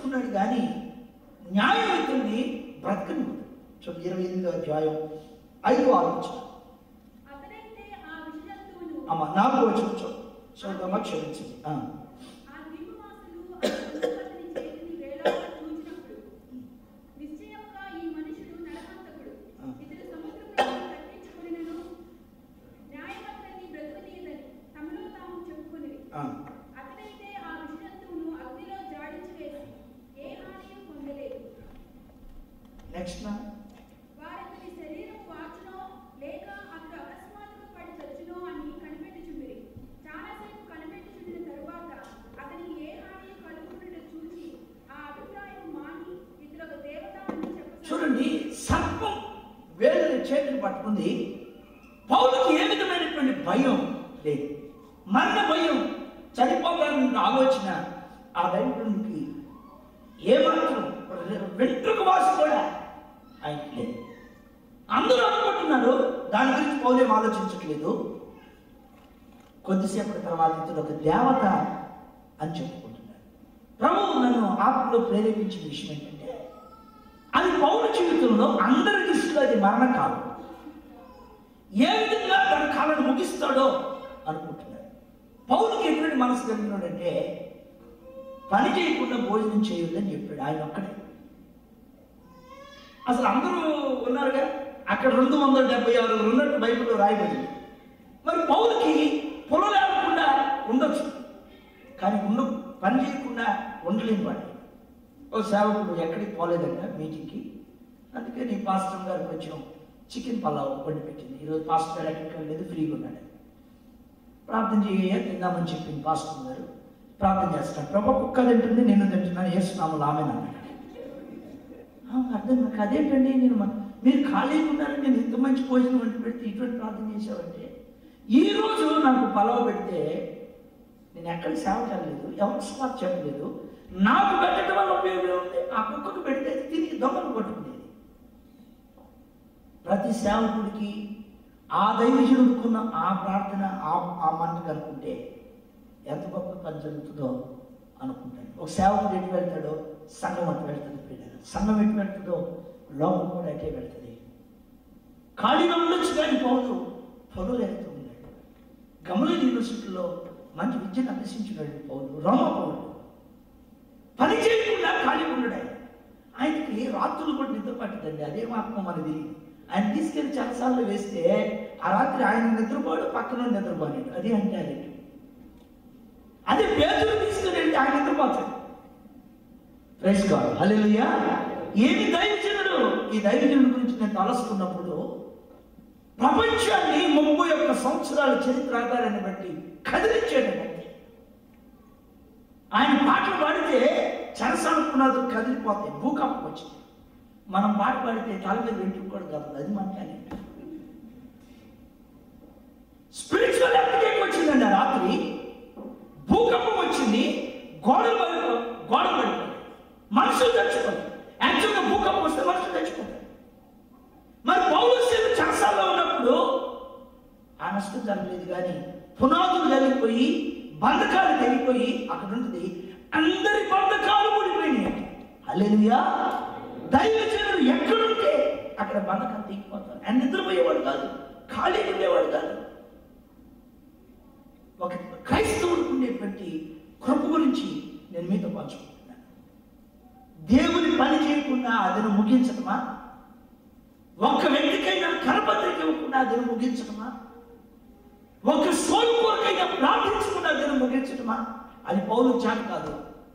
S1: ఉంచుకున్నాడు కానీ న్యాయం ఇతన్ని బ్రతకని సో ఇరవై ఎనిమిదో అధ్యాయం ఐదు ఆలోచన
S3: అతనైతే ఆ విషజంతువును
S1: అమ్మ నాలుగు వచ్చి సో క్షమించింది ఆ.
S3: ఆ ద్వీపవాసులు అతని చేతిని వేలాడుతూ చూచినప్పుడు నిశ్చయముగా ఈ మనుషుడు నరహంతకుడు
S1: ఆ.
S3: ఇతడు సముద్రమును తప్పించుకొనినను న్యాయవంతుని బ్రతుకునీయదని తమలో తాము చెప్పుకొనిరి
S1: ఆ.
S3: అతనైతే ఆ విషజంతువును అగ్నిలో జాడించి వేసి ఏ హానియు పొందలేదు
S1: నెక్స్ట్ నా
S3: వారతని శరీరం వాచునో లేక అతడు అకస్మాత్తుగా పడి చచ్చునో అని కనిపెట్టుచుండిరి చాలాసేపు కనిపెట్టుచుండిన తరువాత అతనికి ఏ హాని కలుగుతుండటం చూసి ఆ అభిప్రాయం మాని ఇతడు ఒక దేవత అని చెప్పసాగాడు.
S1: చూడండి సర్పం వేళ్ళని చేతులు పట్టుకుంది పౌలుకి ఏ విధమైనటువంటి భయం లేదు మరణ భయం చనిపోతానన్న ఆలోచన ఆ దైవకునికి ఏమాత్రం వెంట్రుక వాసి కూడా ఆయనకి లేదు అందరూ అనుకుంటున్నారు దాని గురించి పౌలేం ఆలోచించట్లేదు కొద్దిసేపటి తర్వాత ఇతడు ఒక దేవత అని చెప్పుకుంటున్నాడు ప్రభువు నన్ను ఆత్మలో ప్రేరేపించిన విషయం ఏంటంటే అది పౌరు జీవితంలో అందరి దృష్టిలో అది మరణ కాలం ఏ విధంగా తన కాలను ముగిస్తాడో అనుకుంటున్నాడు పౌరుకి ఎటువంటి మనసు కలిగినాడంటే పని చేయకుండా భోజనం చేయొద్దని చెప్పాడు ఆయన ఒక్కడే అసలు అందరూ ఉన్నారుగా అక్కడ రెండు వందల డెబ్బై ఆరు ఉన్నట్టు బైబిల్లో రాయబడింది మరి పౌరుకి పొలం లేకుండా ఉండొచ్చు కానీ ఉండ పని చేయకుండా ఉండలేని వాడు ఓ సేవకుడు ఎక్కడికి పోలేదంట మీటింగ్కి అందుకే నీ పాస్టర్ గారికి కొంచెం చికెన్ పలావ్ వండి పెట్టింది ఈరోజు పాస్టర్ గారు ఎక్కడికి వెళ్ళలేదు ఫ్రీగా ఉన్నాడు ప్రార్థన చేయ తిందామని చెప్పింది పాస్టర్ గారు ప్రార్థన చేస్తాడు ప్రభు కుక్క తింటుంది నేను తింటున్నాను వేస్తున్నాము ఆమెను అన్నాడు ఆ, అర్థం నాకు అదేంటండి నేను మ- మీరు ఖాళీగా ఉన్నారని నేను ఇంత మంచి భోజనం వండి పెడితే ఇటువంటి ప్రార్థన చేసావంటే ఈ రోజు నాకు పలావ్ పెడితే నేను ఎక్కడికి సేవ చేయలేదు ఎవరికి స్వార్థ చెప్పలేదు నాకు పెట్టడం వల్ల ఉపయోగం ఉంది ఆ కుక్కకు పెడితే అది తిరిగి దొంగలు పట్టుకునేది ప్రతి సేవకుడికి ఆ దైవజనుడుకున్న ఆ ప్రార్థన ఆ ఆ మంట కనుక్కుంటే ఎంత గొప్ప పని జరుగుతుందో అనుకుంటాను ఒక సేవకుడు ఎటు వెళ్తాడో సంఘం అటు వెళ్తుంది ప్రియులారా. సంఘం ఎటు వెళ్తుందో లోకం కూడా అటే వెళ్తుంది ఖాళీగా ఉండొచ్చు కానీ పౌరులు పొలం వెళ్తూ ఉన్నాడు గమలిన్ యూనివర్సిటీలో మంచి విద్యను అభ్యసించినాడు పౌరులు రోమ పౌరులు పని చేయకుండా ఖాళీ ఉన్నాడు ఆయన ఆయనకి రాత్రులు కూడా నిద్ర పట్టదండి అదే ఆత్మ మనది ఆయన తీసుకెళ్లి చలసాల్లో వేస్తే ఆ రాత్రి ఆయన నిద్రపోడు పక్కన నిద్రపోయాడు అది అంటే అది అదే పేదలు తీసుకుని వెళ్తే ఆయన నిద్రపోతాడు ప్రైజ్ గాడ్ హల్లెలూయా ఏమి దైవజనుడు ఈ దైవజనుడు గురించి నేను తలస్తున్నప్పుడు ప్రపంచాన్ని ముప్పై ఒక్క సంవత్సరాల చరిత్ర ఆధారాన్ని బట్టి కదిలించాడు అంతే ఆయన పాటలు పాడితే చెరసాల పునాదులు కదిలిపోతాయి భూకంపం వచ్చింది మనం పాట పాడితే తల మీద వెంట్రుకు కూడా కాదు అది మన టాలెంట్ స్పిరిచువల్ అప్డేట్ వచ్చిందండి ఆ రాత్రి భూకంపం వచ్చింది గోడలు పడిపో గోడలు పడిపోయి మనుషులు చచ్చిపోతారు యాక్చువల్గా భూకంపం వస్తే మనుషులు చచ్చిపోతారు మరి పౌరస్యం చెరసాల్లో ఉన్నప్పుడు ఆ నష్టం జరగలేదు కానీ పునాదులు జరిగిపోయి బంధకాలు తెగిపోయి అక్కడ ఉంటుంది అందరి బంధకాలు ఊడిపోయినాయి అల్లెలుయా దైవజనుడు ఎక్కడుంటే అక్కడ బంధకాలు తెగిపోతారు ఆయన నిద్రపోయేవాడు కాదు ఖాళీగా ఉండేవాడు కాదు ఒక క్రైస్తవుడికి ఉండేటువంటి కృప గురించి నేను మీతో పంచుకుంటున్నాను దేవుని పని చేయకుండా అదను ముగించడమా ఒక్క వ్యక్తికైనా కరపత్రిక ఇవ్వకుండా అదను ముగించడమా ఒక సోలు కొరకైనా ప్రార్థించకుండా అదను ముగించడమా అది పౌలు చాటు కాదు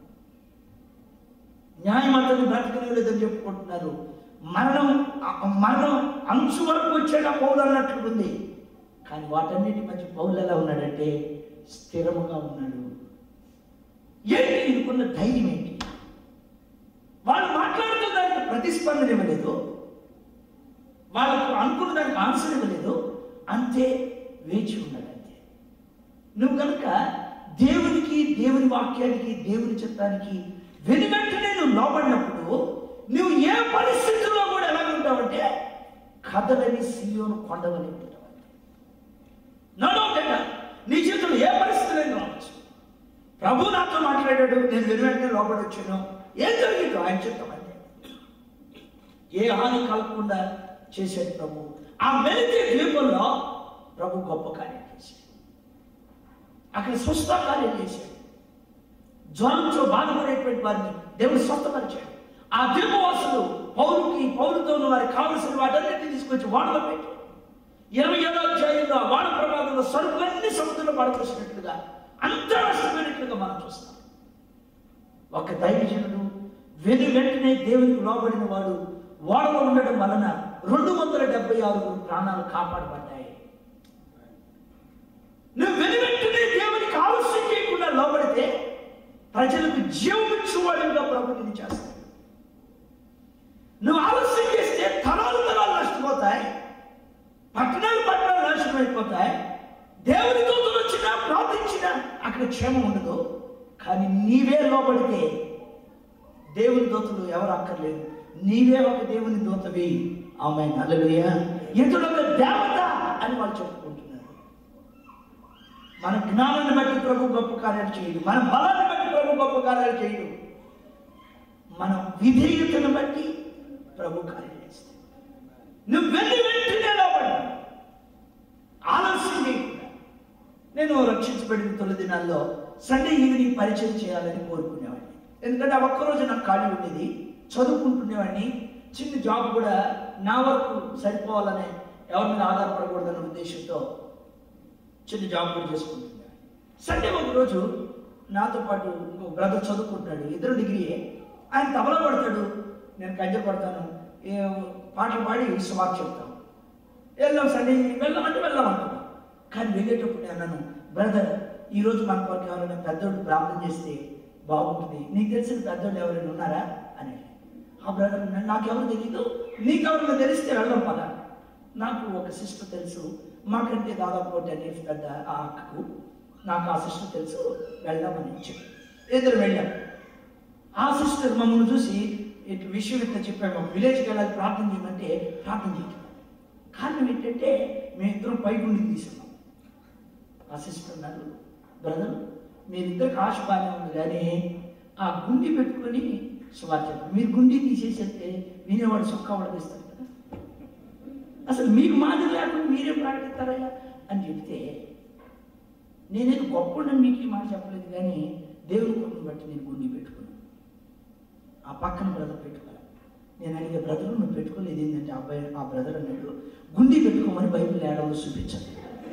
S1: న్యాయం అతను బ్రతకలేదని చెప్పుకుంటున్నారు మరణం ఆ మరణం అంచు వరకు వచ్చాడు ఆ పౌలు అన్నట్లు ఉంది కానీ వాటన్నిటి మధ్య పౌలు ఎలా ఉన్నాడంటే స్థిరముగా ఉన్నాడు ఏంటి ఇనుకున్న ధైర్యం ఏంటి వాళ్ళు మాట్లాడుతున్న దానికి ప్రతిస్పందన ఇవ్వలేదు వాళ్ళకు అనుకున్న దానికి ఆన్సర్ ఇవ్వలేదు అంతే వేచి ఉన్నాడు అంతే నువ్వు కనుక దేవునికి దేవుని వాక్యానికి దేవుని చిత్తానికి వెనుగంటనే నువ్వు లోబడినప్పుడు నువ్వు ఏ పరిస్థితుల్లో కూడా ఎలా ఉంటావంటే కథలని సియోను కొండవని ఉంటావు నో డౌట్ అంట నీ జీవితంలో ఏ పరిస్థితులైనా రావచ్చు ప్రభు నాతో మాట్లాడాడు నేను వెను వెంటనే లోపడి వచ్చాను ఏం జరిగిందో ఆయన చిత్తం అంటే ఏ హాని కలగకుండా చేశాడు ప్రభు ఆ మెలితే ద్వీపంలో ప్రభు గొప్ప కార్యం చేశాడు అక్కడ స్వస్థ కార్యం చేశాడు జ్వరంతో బాధపడేటువంటి వారిని దేవుడు స్వస్థపరిచాడు ఆ ద్వీపవాసులు పౌరుకి పౌరుతోను వారికి కావలసిన వాటన్నిటిని తీసుకొచ్చి వాడలో పెట్టాడు ఇరవై ఏడో అధ్యాయంలో ఆ వాడ ప్రమాదంలో సరుకులన్నీ సముద్రంలో పడకొచ్చినట్లుగా అంతా నష్టమైనట్లుగా మనం చూస్తాం ఒక దైవజనుడు వెను వెంటనే దేవునికి లోబడిన వాడు ఓడలో ఉండడం వలన రెండు వందల డెబ్బై ఆరుగురు ప్రాణాలు కాపాడబడ్డాయి నువ్వు వెను వెంటనే దేవునికి ఆలస్యం చేయకుండా లోబడితే ప్రజలకు జీవమిచ్చువాడిగా ప్రభు నిన్ను చేస్తాడు నువ్వు ఆలస్యం చేస్తే తరాలు తరాలు నష్టపోతాయి పట్టణాలు పట్టణాలు నాశనం అయిపోతాయి దేవుని దూతలు వచ్చినా ప్రార్థించినా అక్కడ క్షేమం ఉండదు కానీ నీవే లోబడితే దేవుని దూతలు ఎవరు అక్కర్లేదు నీవే ఒక దేవుని దూతవి ఆమె నల్లలుయ ఇతడు ఒక దేవత అని వాళ్ళు చెప్పుకుంటున్నారు మన జ్ఞానాన్ని బట్టి ప్రభు గొప్ప కార్యాలు చేయడు మన బలాన్ని బట్టి ప్రభు గొప్ప కార్యాలు చేయడు మన విధేయతను బట్టి ప్రభు కార్యాలు చేస్తాడు నువ్వు వెళ్ళి వెంటనే లోపడి ఆలస్యం చేయకుండా నేను రక్షించబడిన తొలి దినాల్లో సండే ఈవినింగ్ పరిచయం చేయాలని కోరుకునేవాడిని ఎందుకంటే ఆ ఒక్కరోజు నాకు ఖాళీ ఉండేది చదువుకుంటునేవాడిని చిన్న జాబ్ కూడా నా వరకు సరిపోవాలనే ఎవరి మీద ఆధారపడకూడదన్న ఉద్దేశంతో చిన్న జాబ్ కూడా చేసుకుంటున్నాను సండే ఒక రోజు నాతో పాటు ఇంకో బ్రదర్ చదువుకుంటున్నాడు ఇద్దరు డిగ్రీయే ఆయన తబలా పడతాడు నేను కంచె పడతాను ఏ పాటలు పాడి సుమారు చెప్తాం వెళ్దాం సండే వెళ్దామంటే వెళ్దామంటున్నాం కానీ వెళ్ళేటప్పుడు నేను అన్నాను బ్రదర్ ఈరోజు మన కొరకు ఎవరైనా పెద్దోడు ప్రార్థన చేస్తే బాగుంటుంది నీకు తెలిసిన పెద్దోళ్ళు ఎవరైనా ఉన్నారా అని ఆ బ్రదర్ నాకెవరు తెలీదు నీకెవరైనా తెలిస్తే వెళ్దాం పదా నాకు ఒక సిస్టర్ తెలుసు మాకంటే దాదాపు టెన్ ఇయర్స్ పెద్ద ఆ అక్కకు నాకు ఆ సిస్టర్ తెలుసు వెళ్దామని చెప్పి ఇద్దరు వెళ్ళాం ఆ సిస్టర్ మమ్మల్ని చూసి ఇటు విషయం ఇంత చెప్పాము ఒక విలేజ్కి వెళ్ళాలి ప్రార్థన చేయమంటే ప్రార్థన చేయటం కారణం ఏంటంటే మేమిద్దరం పైగుండికి తీసుకున్నాం ఆ సిస్టర్ అన్నారు బ్రదర్ మీరిద్దరికి ఆశ బాగానే ఉంది కానీ ఆ గుండి పెట్టుకొని సుమారు చెప్పండి మీరు గుండి తీసేసేస్తే వినేవాడు సుఖ అవడదిస్తారు కదా అసలు మీకు మాదిరి లేకుండా మీరే ప్రకటిస్తారా అని చెప్తే నేనేది గొప్ప మీకు ఈ మాట చెప్పలేదు కానీ దేవుని కృపను బట్టి నేను గుండి పెట్టుకున్నాను ఆ పక్కన బ్రదర్ పెట్టుకోవాలి నేను అడిగే బ్రదర్ నువ్వు పెట్టుకోలేదు ఏంటంటే ఆ అబ్బాయి ఆ బ్రదర్ అన్నాడు గుండి పెట్టుకోమని బైబిల్ ఏడవలో చూపించాలి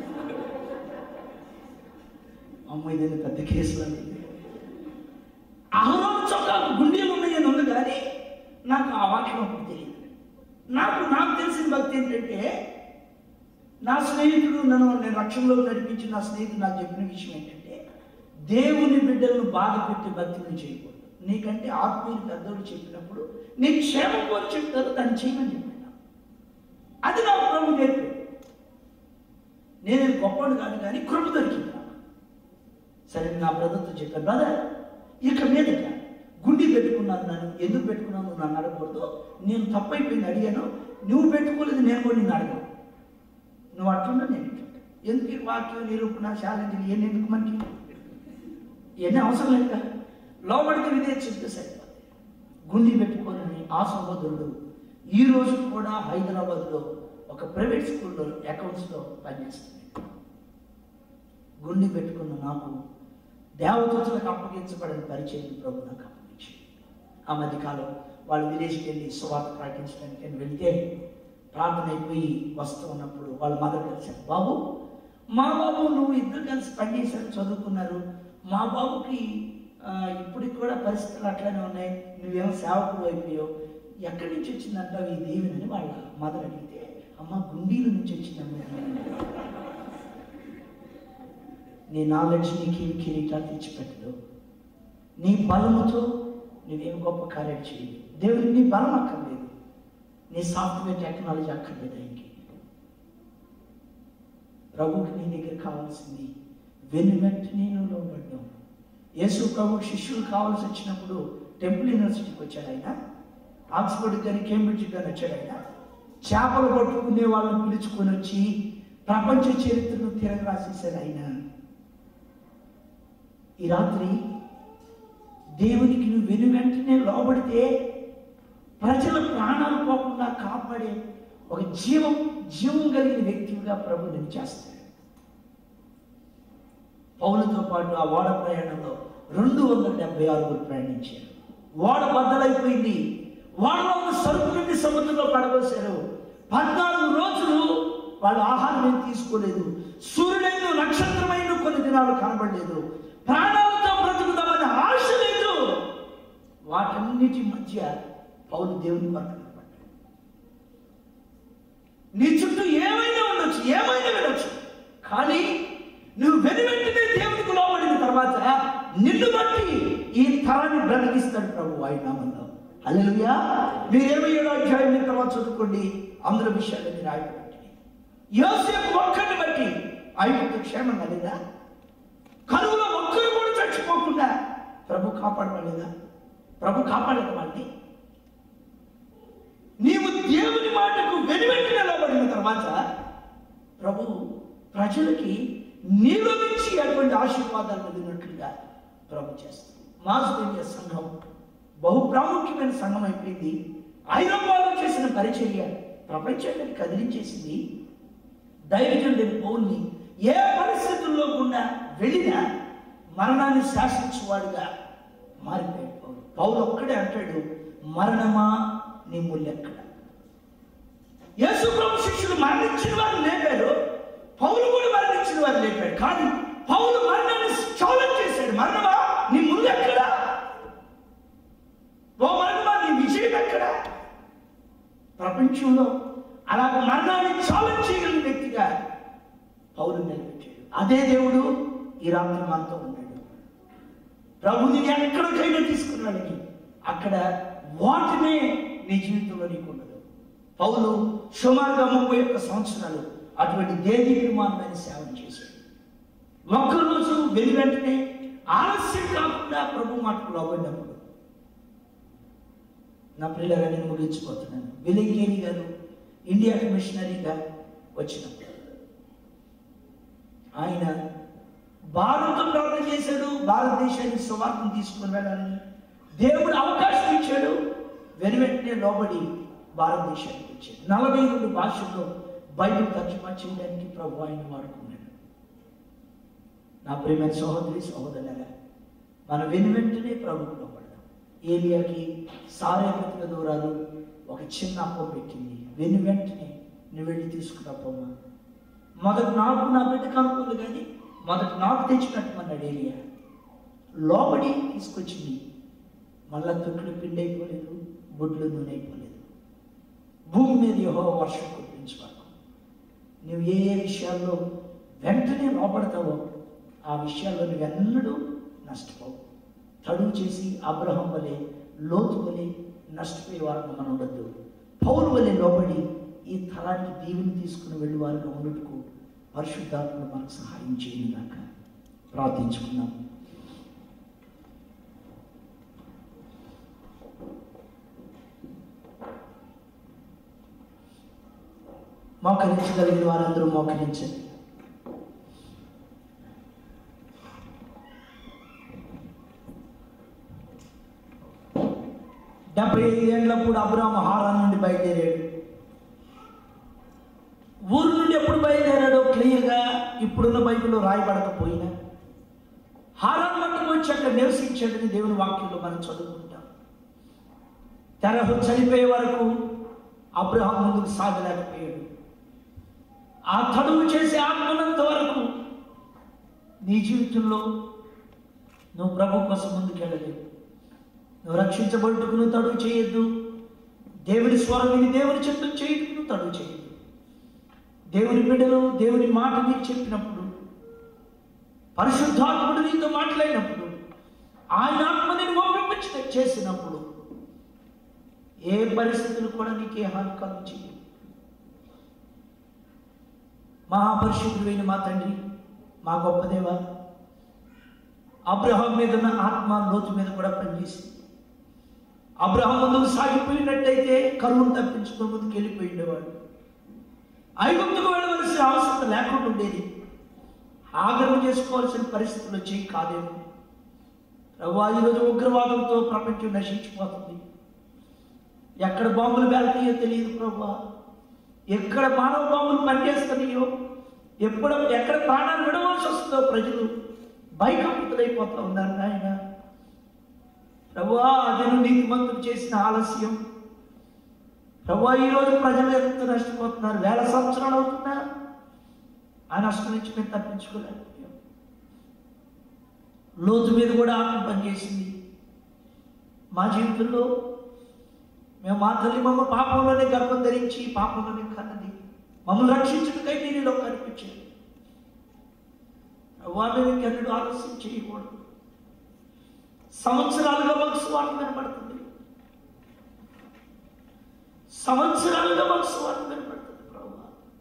S1: అమ్మ ఇదేదో పెద్ద కేసులు అనేది అహరోను చొక్కాకు గుండెలు ఉన్నాయని ఉంది కానీ నాకు ఆ వాక్యం అప్పుడు తెలియదు నాకు నాకు తెలిసిన భక్తి ఏంటంటే నా స్నేహితుడు నన్ను నేను రక్షణలో నడిపించిన నా స్నేహితుడు నాకు చెప్పిన విషయం ఏంటంటే దేవుని బిడ్డలను బాధ పెట్టి భక్తిని చేయకూడదు నీకంటే ఆత్మీయులు పెద్దోడు చెప్పినప్పుడు నీ క్షేమం కోరి చెప్తారు దాన్ని చేయమని చెప్పాను అది నాకు ప్రభు నేర్పాడు నేను గొప్పవాడు కాదు కానీ కృప దొరికింది నాకు సరే నా బ్రదర్తో చెప్పాను బ్రదర్ ఇక మీదట గుండి పెట్టుకున్నాను నన్ను ఎందుకు పెట్టుకున్నాను నువ్వు నన్ను అడగకూడదు నేను తప్పైపోయింది అడిగాను నువ్వు పెట్టుకోలేదు నేను కూడా నిన్ను అడగాను నువ్వు అట్లున్నా నేను ఇట్లుంటా ఎందుకు ఈ వాక్యం నిరూపణ ఛాలెంజ్లు ఇవన్నీ ఎందుకు మనకి ఇవన్నీ అవసరం లేదు కదా లోపలికి విదే చెప్తే సరిపోతుంది గుండి పెట్టుకొని ఆ సహోదరుడు ఈ రోజు కూడా హైదరాబాద్లో ఒక ప్రైవేట్ స్కూల్లో అకౌంట్స్లో పనిచేస్తుంది గుండి పెట్టుకున్న నాకు దేవదూతలకు అప్పగించబడిన పరిచయం ప్రభు నాకు అప్పగించింది ఆ మధ్యకాలం వాళ్ళు విదేశీకి వెళ్ళి సువార్త ప్రకటించడానికి నేను వెళ్తే ప్రార్థన అయిపోయి వస్తూ ఉన్నప్పుడు వాళ్ళ మదర్ కలిసారు బాబు మా బాబు నువ్వు ఇద్దరు కలిసి పనిచేశారు చదువుకున్నారు మా బాబుకి ఆ, ఇప్పటికి కూడా పరిస్థితులు అట్లానే ఉన్నాయి నువ్వేమో సేవకుడు అయిపోయావు ఎక్కడి నుంచి వచ్చిందంటావు ఈ దీవెనని వాళ్ళ మదర్ అడిగితే అమ్మ గుండీల నుంచి వచ్చిందమ్మా నీ నాలెడ్జ్ నీకు ఏం కిరీటాలు తెచ్చిపెట్టదు నీ బలముతో నువ్వేం గొప్ప కార్యాలు చేయదు దేవుడికి నీ బలం అక్కర్లేదు నీ సాఫ్ట్వేర్ టెక్నాలజీ అక్కర్లేదు ఆయనకి ప్రభుకి నీ దగ్గర కావాల్సింది వెను వెంటనే నువ్వు లోబడ్డావు యేసు ప్రభు శిష్యులు కావాల్సి వచ్చినప్పుడు టెంపుల్ యూనివర్సిటీకి వచ్చాడు ఆయన ఆక్స్ఫర్డ్ కానీ కేంబ్రిడ్జ్ కానీ వచ్చాడు ఆయన చేపలు పట్టుకునే వాళ్ళని పిలుచుకొని వచ్చి ప్రపంచ చరిత్రను తిరగ రాసేసాడు ఆయన ఈ రాత్రి దేవునికి నువ్వు వెను వెంటనే లోబడితే ప్రజల ప్రాణాలు పోకుండా కాపాడే ఒక జీవం జీవం కలిగిన వ్యక్తిగా ప్రభు నేను చేస్తాడు పౌలతో పాటు ఆ ఓడ ప్రయాణంలో రెండు వందల డెబ్బై ఆరుగురు ప్రయాణించారు ఓడ బద్దలైపోయింది ఓడలో ఉన్న సరుకు నుండి సముద్రంలో పడబోసారు పద్నాలుగు రోజులు వాళ్ళు ఆహారం ఏం తీసుకోలేదు సూర్యుడైన నక్షత్రమైన కొన్ని దినాలు కనబడలేదు ప్రాణాలతో బ్రతుకుదామనే ఆశ లేదు వాటన్నిటి మధ్య పౌలు దేవుని కొరకు నిలబడ్డాడు నీ చుట్టూ ఏమైనా ఉండొచ్చు ఏమైనా వినొచ్చు కానీ నువ్వు వెను వెంటనే దేవునికి లోబడిన తర్వాత నిన్ను బట్టి ఈ తరాన్ని బ్రతికిస్తాడు ప్రభు ఆయన నామంలో అల్లెలుయా మీరు ఇరవై ఏడో అధ్యాయం మీరు తర్వాత చదువుకోండి అందులో విషయాలన్నీ రాయబట్టి యోసేపు ఒక్కడిని బట్టి ఐగుప్తు క్షేమంగా లేదా కరువులో ఒక్కరు కూడా చచ్చిపోకుండా ప్రభు కాపాడలేదా ప్రభు కాపాడలేదు వాడిని నీవు దేవుని మాటకు వెనువెంటి నిలబడిన తర్వాత ప్రభు ప్రజలకి నీలో నుంచి అటువంటి ఆశీర్వాదాలు వదిలినట్లుగా ప్రభు చేస్తాడు మాసుదేవియ సంఘం బహు ప్రాముఖ్యమైన సంఘం అయిపోయింది ఐరోపాలో చేసిన పరిచర్య ప్రపంచాన్ని కదిలించేసింది దైవజనుడైన పౌల్ని ఏ పరిస్థితుల్లో గుండా వెళ్ళినా మరణాన్ని శాసించువాడుగా మారిపోయాడు పౌలు పౌలు ఒక్కడే అంటాడు మరణమా నీ ముల్లెక్కడ యేసు ప్రభు శిష్యులు మరణించిన వారు లేపారు పౌలు కూడా మరణించిన వారు లేపాడు కానీ పౌలు మరణాన్ని ఛాలెంజ్ చేశాడు మరణమా నీ ముల్లెక్కడ ఓ మరణమా నీ విజయం ఎక్కడ ప్రపంచంలో అలాగ మరణాన్ని ఛాలెంజ్ చేయగలిగిన వ్యక్తిగా పౌలు నిలబెట్టాడు అదే దేవుడు ఈ రాత్రి మనతో ఉన్నాడు ప్రభుని ఎక్కడికైనా తీసుకున్నాడని అక్కడ వాటినే నీ జీవితంలో నీకు ఉండదు పౌలు సుమారుగా ముప్పై ఒక్క సంవత్సరాలు అటువంటి దేదీప్యమానమైన సేవను చేశాడు ఒక్కరోజు వెను వెంటనే ఆలస్యం కాకుండా ప్రభు మాటకు లోబడినప్పుడు నా పిల్లగా నేను ముగించిపోతున్నాను విలింగేని గారు ఇండియాకి మిషనరీగా వచ్చినప్పుడు ఆయన భారతం ప్రార్థన చేశాడు భారతదేశానికి సువార్తను తీసుకుని వెళ్ళాలని దేవుడు అవకాశం ఇచ్చాడు వెను వెంటనే లోబడి భారతదేశానికి వచ్చాడు నలభై రెండు భాషల్లో బైబిల్ తర్జుమా చేయడానికి ప్రభు ఆయన వాడుకున్నాడు నా ప్రియమైన సహోదరి సహోదరులరా మన వెను వెంటనే ప్రభుకు లోపడదాం ఏలియాకి సారేపతిక దూరాలు ఒక చిన్న అప్పం పెట్టింది వెను వెంటనే నువ్వు వెళ్ళి తీసుకురాపోమ్మా మొదట నాకు నా బిడ్డకు అనుకోదు కానీ మొదట నాకు తెచ్చిపెట్టమన్నాడు ఏలియా లోపడి తీసుకొచ్చింది మళ్ళా తొక్కులు పిండి అయిపోలేదు బొడ్లు నూనె అయిపోలేదు భూమి మీద యహో వర్షం కురిపించుకోకు నువ్వు ఏ ఏ విషయాల్లో వెంటనే లోపడతావో ఆ విషయాల్లో నువ్వెన్నడూ నష్టపోవు తడువు చేసి అబ్రహం వలె లోతు వలె నష్టపోయే వారిని మనం ఉండద్దు పౌరు వలె లోబడి ఈ తలానికి దీవిని తీసుకుని వెళ్ళి వారిగా ఉండటకు పరిశుద్ధాత్మను మనకు సహాయం చేయను దాక ప్రార్థించుకున్నాం మోకరించగలిగిన వారందరూ మోకరించండి డెబ్బై ఐదేళ్లప్పుడు అబ్రాహం హారాన్ నుండి బయలుదేరాడు ఊరు నుండి ఎప్పుడు బయలుదేరాడో క్లియర్గా ఇప్పుడున్న బైబిల్లో రాయబడకపోయినా హారాన్ మట్టుకు వచ్చి అక్కడ నివసించాడని దేవుని వాక్యంలో మనం చదువుకుంటాం తెరహు చనిపోయే వరకు అబ్రహాం ముందుకు సాగలేకపోయాడు ఆ తడువు చేసే ఆత్మనంత వరకు నీ జీవితంలో నువ్వు ప్రభు కోసం ముందుకెళ్ళలేవు నువ్వు రక్షించబడుటకు నువ్వు తడువు చేయొద్దు దేవుని స్వరం విని దేవుని చిత్తం చేయటకు నువ్వు తడువు చేయొద్దు దేవుని బిడ్డలు దేవుని మాట నీకు చెప్పినప్పుడు పరిశుద్ధాత్ముడు నీతో మాట్లాడినప్పుడు ఆయన ఆత్మ నేను ఒప్పించి చేసినప్పుడు ఏ పరిస్థితులు కూడా నీకే హాని కలుగు చేయవు మహాపరిశుద్ధుడైన మా తండ్రి మా గొప్ప దేవ అబ్రహాం మీద ఉన్న ఆత్మ లోతు మీద కూడా పనిచేసింది అబ్రహాం ముందుకు సాగిపోయినట్టయితే కరువును తప్పించుకుని ముందుకు వెళ్ళిపోయి ఉండేవాడు ఐగుప్తుకు వెళ్ళవలసిన అవసరం లేకుండా ఉండేది ఆగ్రహం చేసుకోవాల్సిన పరిస్థితులు వచ్చేవి కాదేమో ప్రభా ఈరోజు ఉగ్రవాదంతో ప్రపంచం నశించిపోతుంది ఎక్కడ బాంబులు వెళ్తాయో తెలియదు ప్రభా ఎక్కడ మానవ బాంబులు పనిచేస్తున్నాయో ఎప్పుడు ఎక్కడ ప్రాణాలు విడవలసి వస్తుందో ప్రజలు భయకంపితులైపోతా ఉన్నారు నాయన ప్రభువా అదను నీతిమంతుడు చేసిన ఆలస్యం ప్రభువా ఈరోజు ప్రజలు ఎంత నష్టపోతున్నారు వేల సంవత్సరాలు అవుతున్నా ఆ నష్టం నుంచి మేము తప్పించుకోలేకపోయాం లోతు మీద కూడా ఆత్మ పనిచేసింది మా జీవితంలో మేము మా తల్లి మమ్మ పాపంలోనే గర్భం ధరించి పాపంలోనే కన్నది మమ్మల్ని రక్షించుటకై మీరు ఈ లోకానికి వచ్చారు వాళ్ళు ఇంకెన్నడూ ఆలస్యం చేయకూడదు సంవత్సరాలుగా మాకు స్వార్థం వినపడుతుంది సంవత్సరాలుగా మాకు స్వార్థం వినపడుతుంది ప్రభు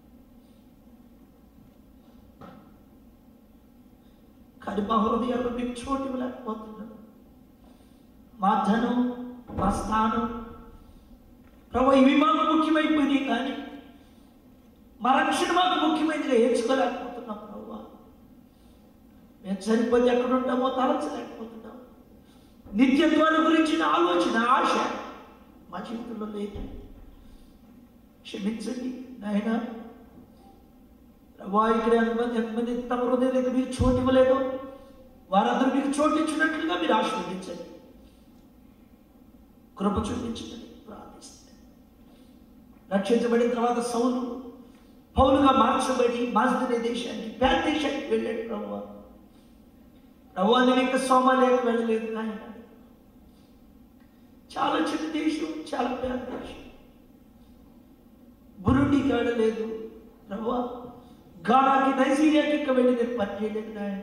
S1: కానీ మా హృదయాల్లో మీకు చోటు ఇవ్వలేకపోతున్నాను మా ధనం మా స్థానం ప్రభు ఇవి మాకు ముఖ్యమైపోయినాయి కానీ మా రక్షణ మాకు ముఖ్యమైనదిగా ఎంచుకోలేకపోతున్నాం ప్రభు మేము చనిపోతే ఎక్కడ ఉంటామో తలచలేకపోతున్నాం నిత్యత్వాన్ని గురించిన ఆలోచన ఆశ మా జీవితంలో లేదు క్షమించండి నాయన ప్రభా ఇక్కడ ఎంతమంది ఎంతమంది తమ హృదయాలకు మీకు చోటు ఇవ్వలేదు వారందరూ మీకు చోటు ఇచ్చినట్లుగా మీరు ఆశీర్వదించండి కృప చూపించండి ప్రార్థిస్తున్నాను రక్షించబడిన తర్వాత సౌలు పౌలుగా మార్చబడి మాస్దనే దేశానికి పేద దేశానికి వెళ్ళాడు ప్రభు ప్రభు నేను ఇంకా సోమాలియాకి వెళ్ళలేదు నాయన చాలా చిన్న దేశం చాలా పేద దేశం బురుండికి వెళ్ళలేదు ప్రభు గానాకి నైజీరియాకి ఇంకా వెళ్ళి నేను పని చేయలేదు నాయన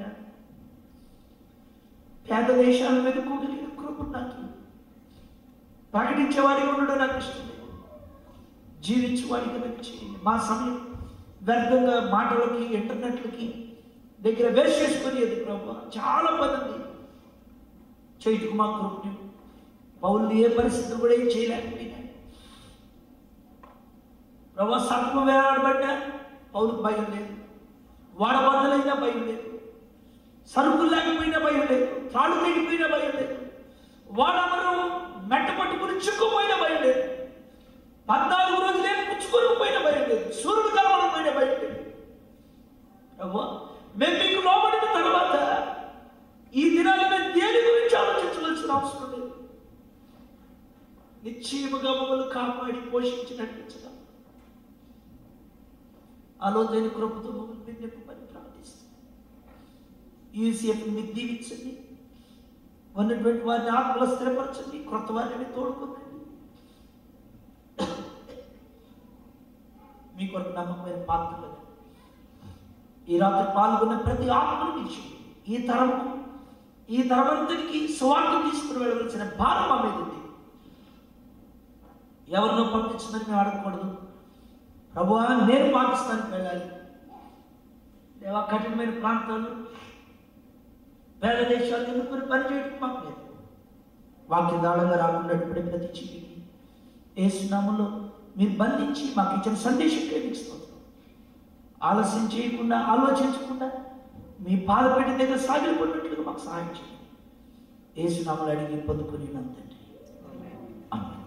S1: పేద దేశాలు వెతుకోగలిగిన కృప నాకు ప్రకటించేవాడిగా ఉండడం నాకు ఇష్టం లేదు జీవించేవాడిగా నాకు చేయండి మా సమయం వ్యర్థంగా మాటలకి ఇంటర్నెట్లకి దగ్గర వేస్ట్ చేసుకునేది ప్రభు చాలా పని ఉంది చేయుటకు మా కృపణ్యం పౌరులు ఏ పరిస్థితులు కూడా ఏం చేయలేకపోయినా ప్రభు సర్పం వేలాడబడ్డా పౌరులకు భయం లేదు వాడబద్దలైనా భయం లేదు సరుకులు లేకపోయినా భయం లేదు తాడు తెగిపోయినా భయం లేదు వాడమరం మెట్ట పట్టుకుని చిక్కుపోయినా భయం లేదు పద్నాలుగు రోజులే పుచ్చుకొని పోయిన భయం లేదు సూర్యుడు కలవడం పోయిన భయం లేదు ప్రభు మేము మీకు లోబడిన తర్వాత ఈ దినాలు మేము దేని గురించి ఆలోచించవలసిన అవసరం లేదు నిశ్చయముగా మమ్మల్ని కాపాడి పోషించి నడిపించడం ఆలోచన కృపతో మమ్మల్ని మీరు నింపమని ప్రార్థిస్తాం యూసీఎఫ్ మీరు దీవించండి ఉన్నటువంటి వారిని ఆత్మలో స్థిరపరచండి కొత్త వారిని తోడుకోండి మీ కొరకు నమ్మకమైన పాత్రలు ఈ రాత్రి పాల్గొన్న ప్రతి ఆత్మను నిలిచి ఈ తరము ఈ తరమంతటికి సువార్త తీసుకుని వెళ్ళవలసిన భారం మా మీద ఉంది ఎవరినో పంపించమని మేము అడగకూడదు ప్రభు నేను పాకిస్తాన్కి వెళ్ళాలి దేవా కఠినమైన ప్రాంతాలు పేద దేశాలు ఎన్నుకొని పనిచేయడం మాకు లేదు వాక్య దాళంగా రాకున్నటువంటి ప్రతి చీటికి ఏ సునామంలో మీరు బంధించి మాకు ఇచ్చిన సందేశం ప్రేమిస్తున్నాం ఆలస్యం చేయకుండా ఆలోచించకుండా మీ పాదపెట్టి దగ్గర సాగిలిపడినట్లుగా మాకు సహాయం చేయండి ఏ సునామలు అడిగి పొందుకొని నందండి ఆమె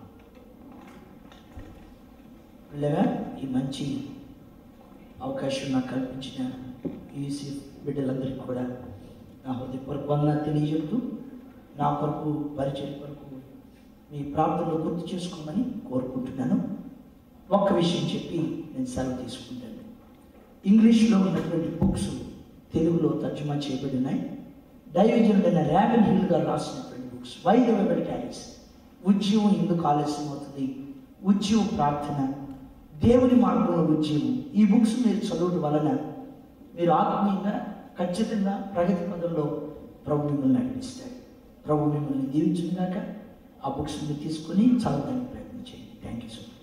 S1: లేదా ఈ మంచి అవకాశం నాకు కల్పించిన ఈసీ బిడ్డలందరికీ కూడా నా హృదయపూర్వక వందన తెలియజెప్తూ నా కొరకు పరిచయం కొరకు మీ ప్రార్థనలు గుర్తు చేసుకోమని కోరుకుంటున్నాను ఒక్క విషయం చెప్పి నేను సెలవు తీసుకుంటాను ఇంగ్లీష్లో ఉన్నటువంటి బుక్స్ తెలుగులో తర్జుమా చేయబడి ఉన్నాయి డైవిజన్ అయిన ర్యాబిన్ హిల్ గారు రాసినటువంటి books why the revival tarries ఉద్యమం ఎందుకు ఆలస్యం అవుతుంది ఉద్యమ ప్రార్థన దేవుని మార్గంలో ఉద్యమం ఈ బుక్స్ మీరు చదవడం వలన మీరు ఆత్మీయంగా ఖచ్చితంగా ప్రగతి పదంలో ప్రభు మిమ్మల్ని నడిపిస్తాడు ప్రభు మిమ్మల్ని దీవించుగాక ఆ బుక్స్ మీరు తీసుకొని చదవడానికి ప్రయత్నం చేయండి థ్యాంక్ యూ సో మచ్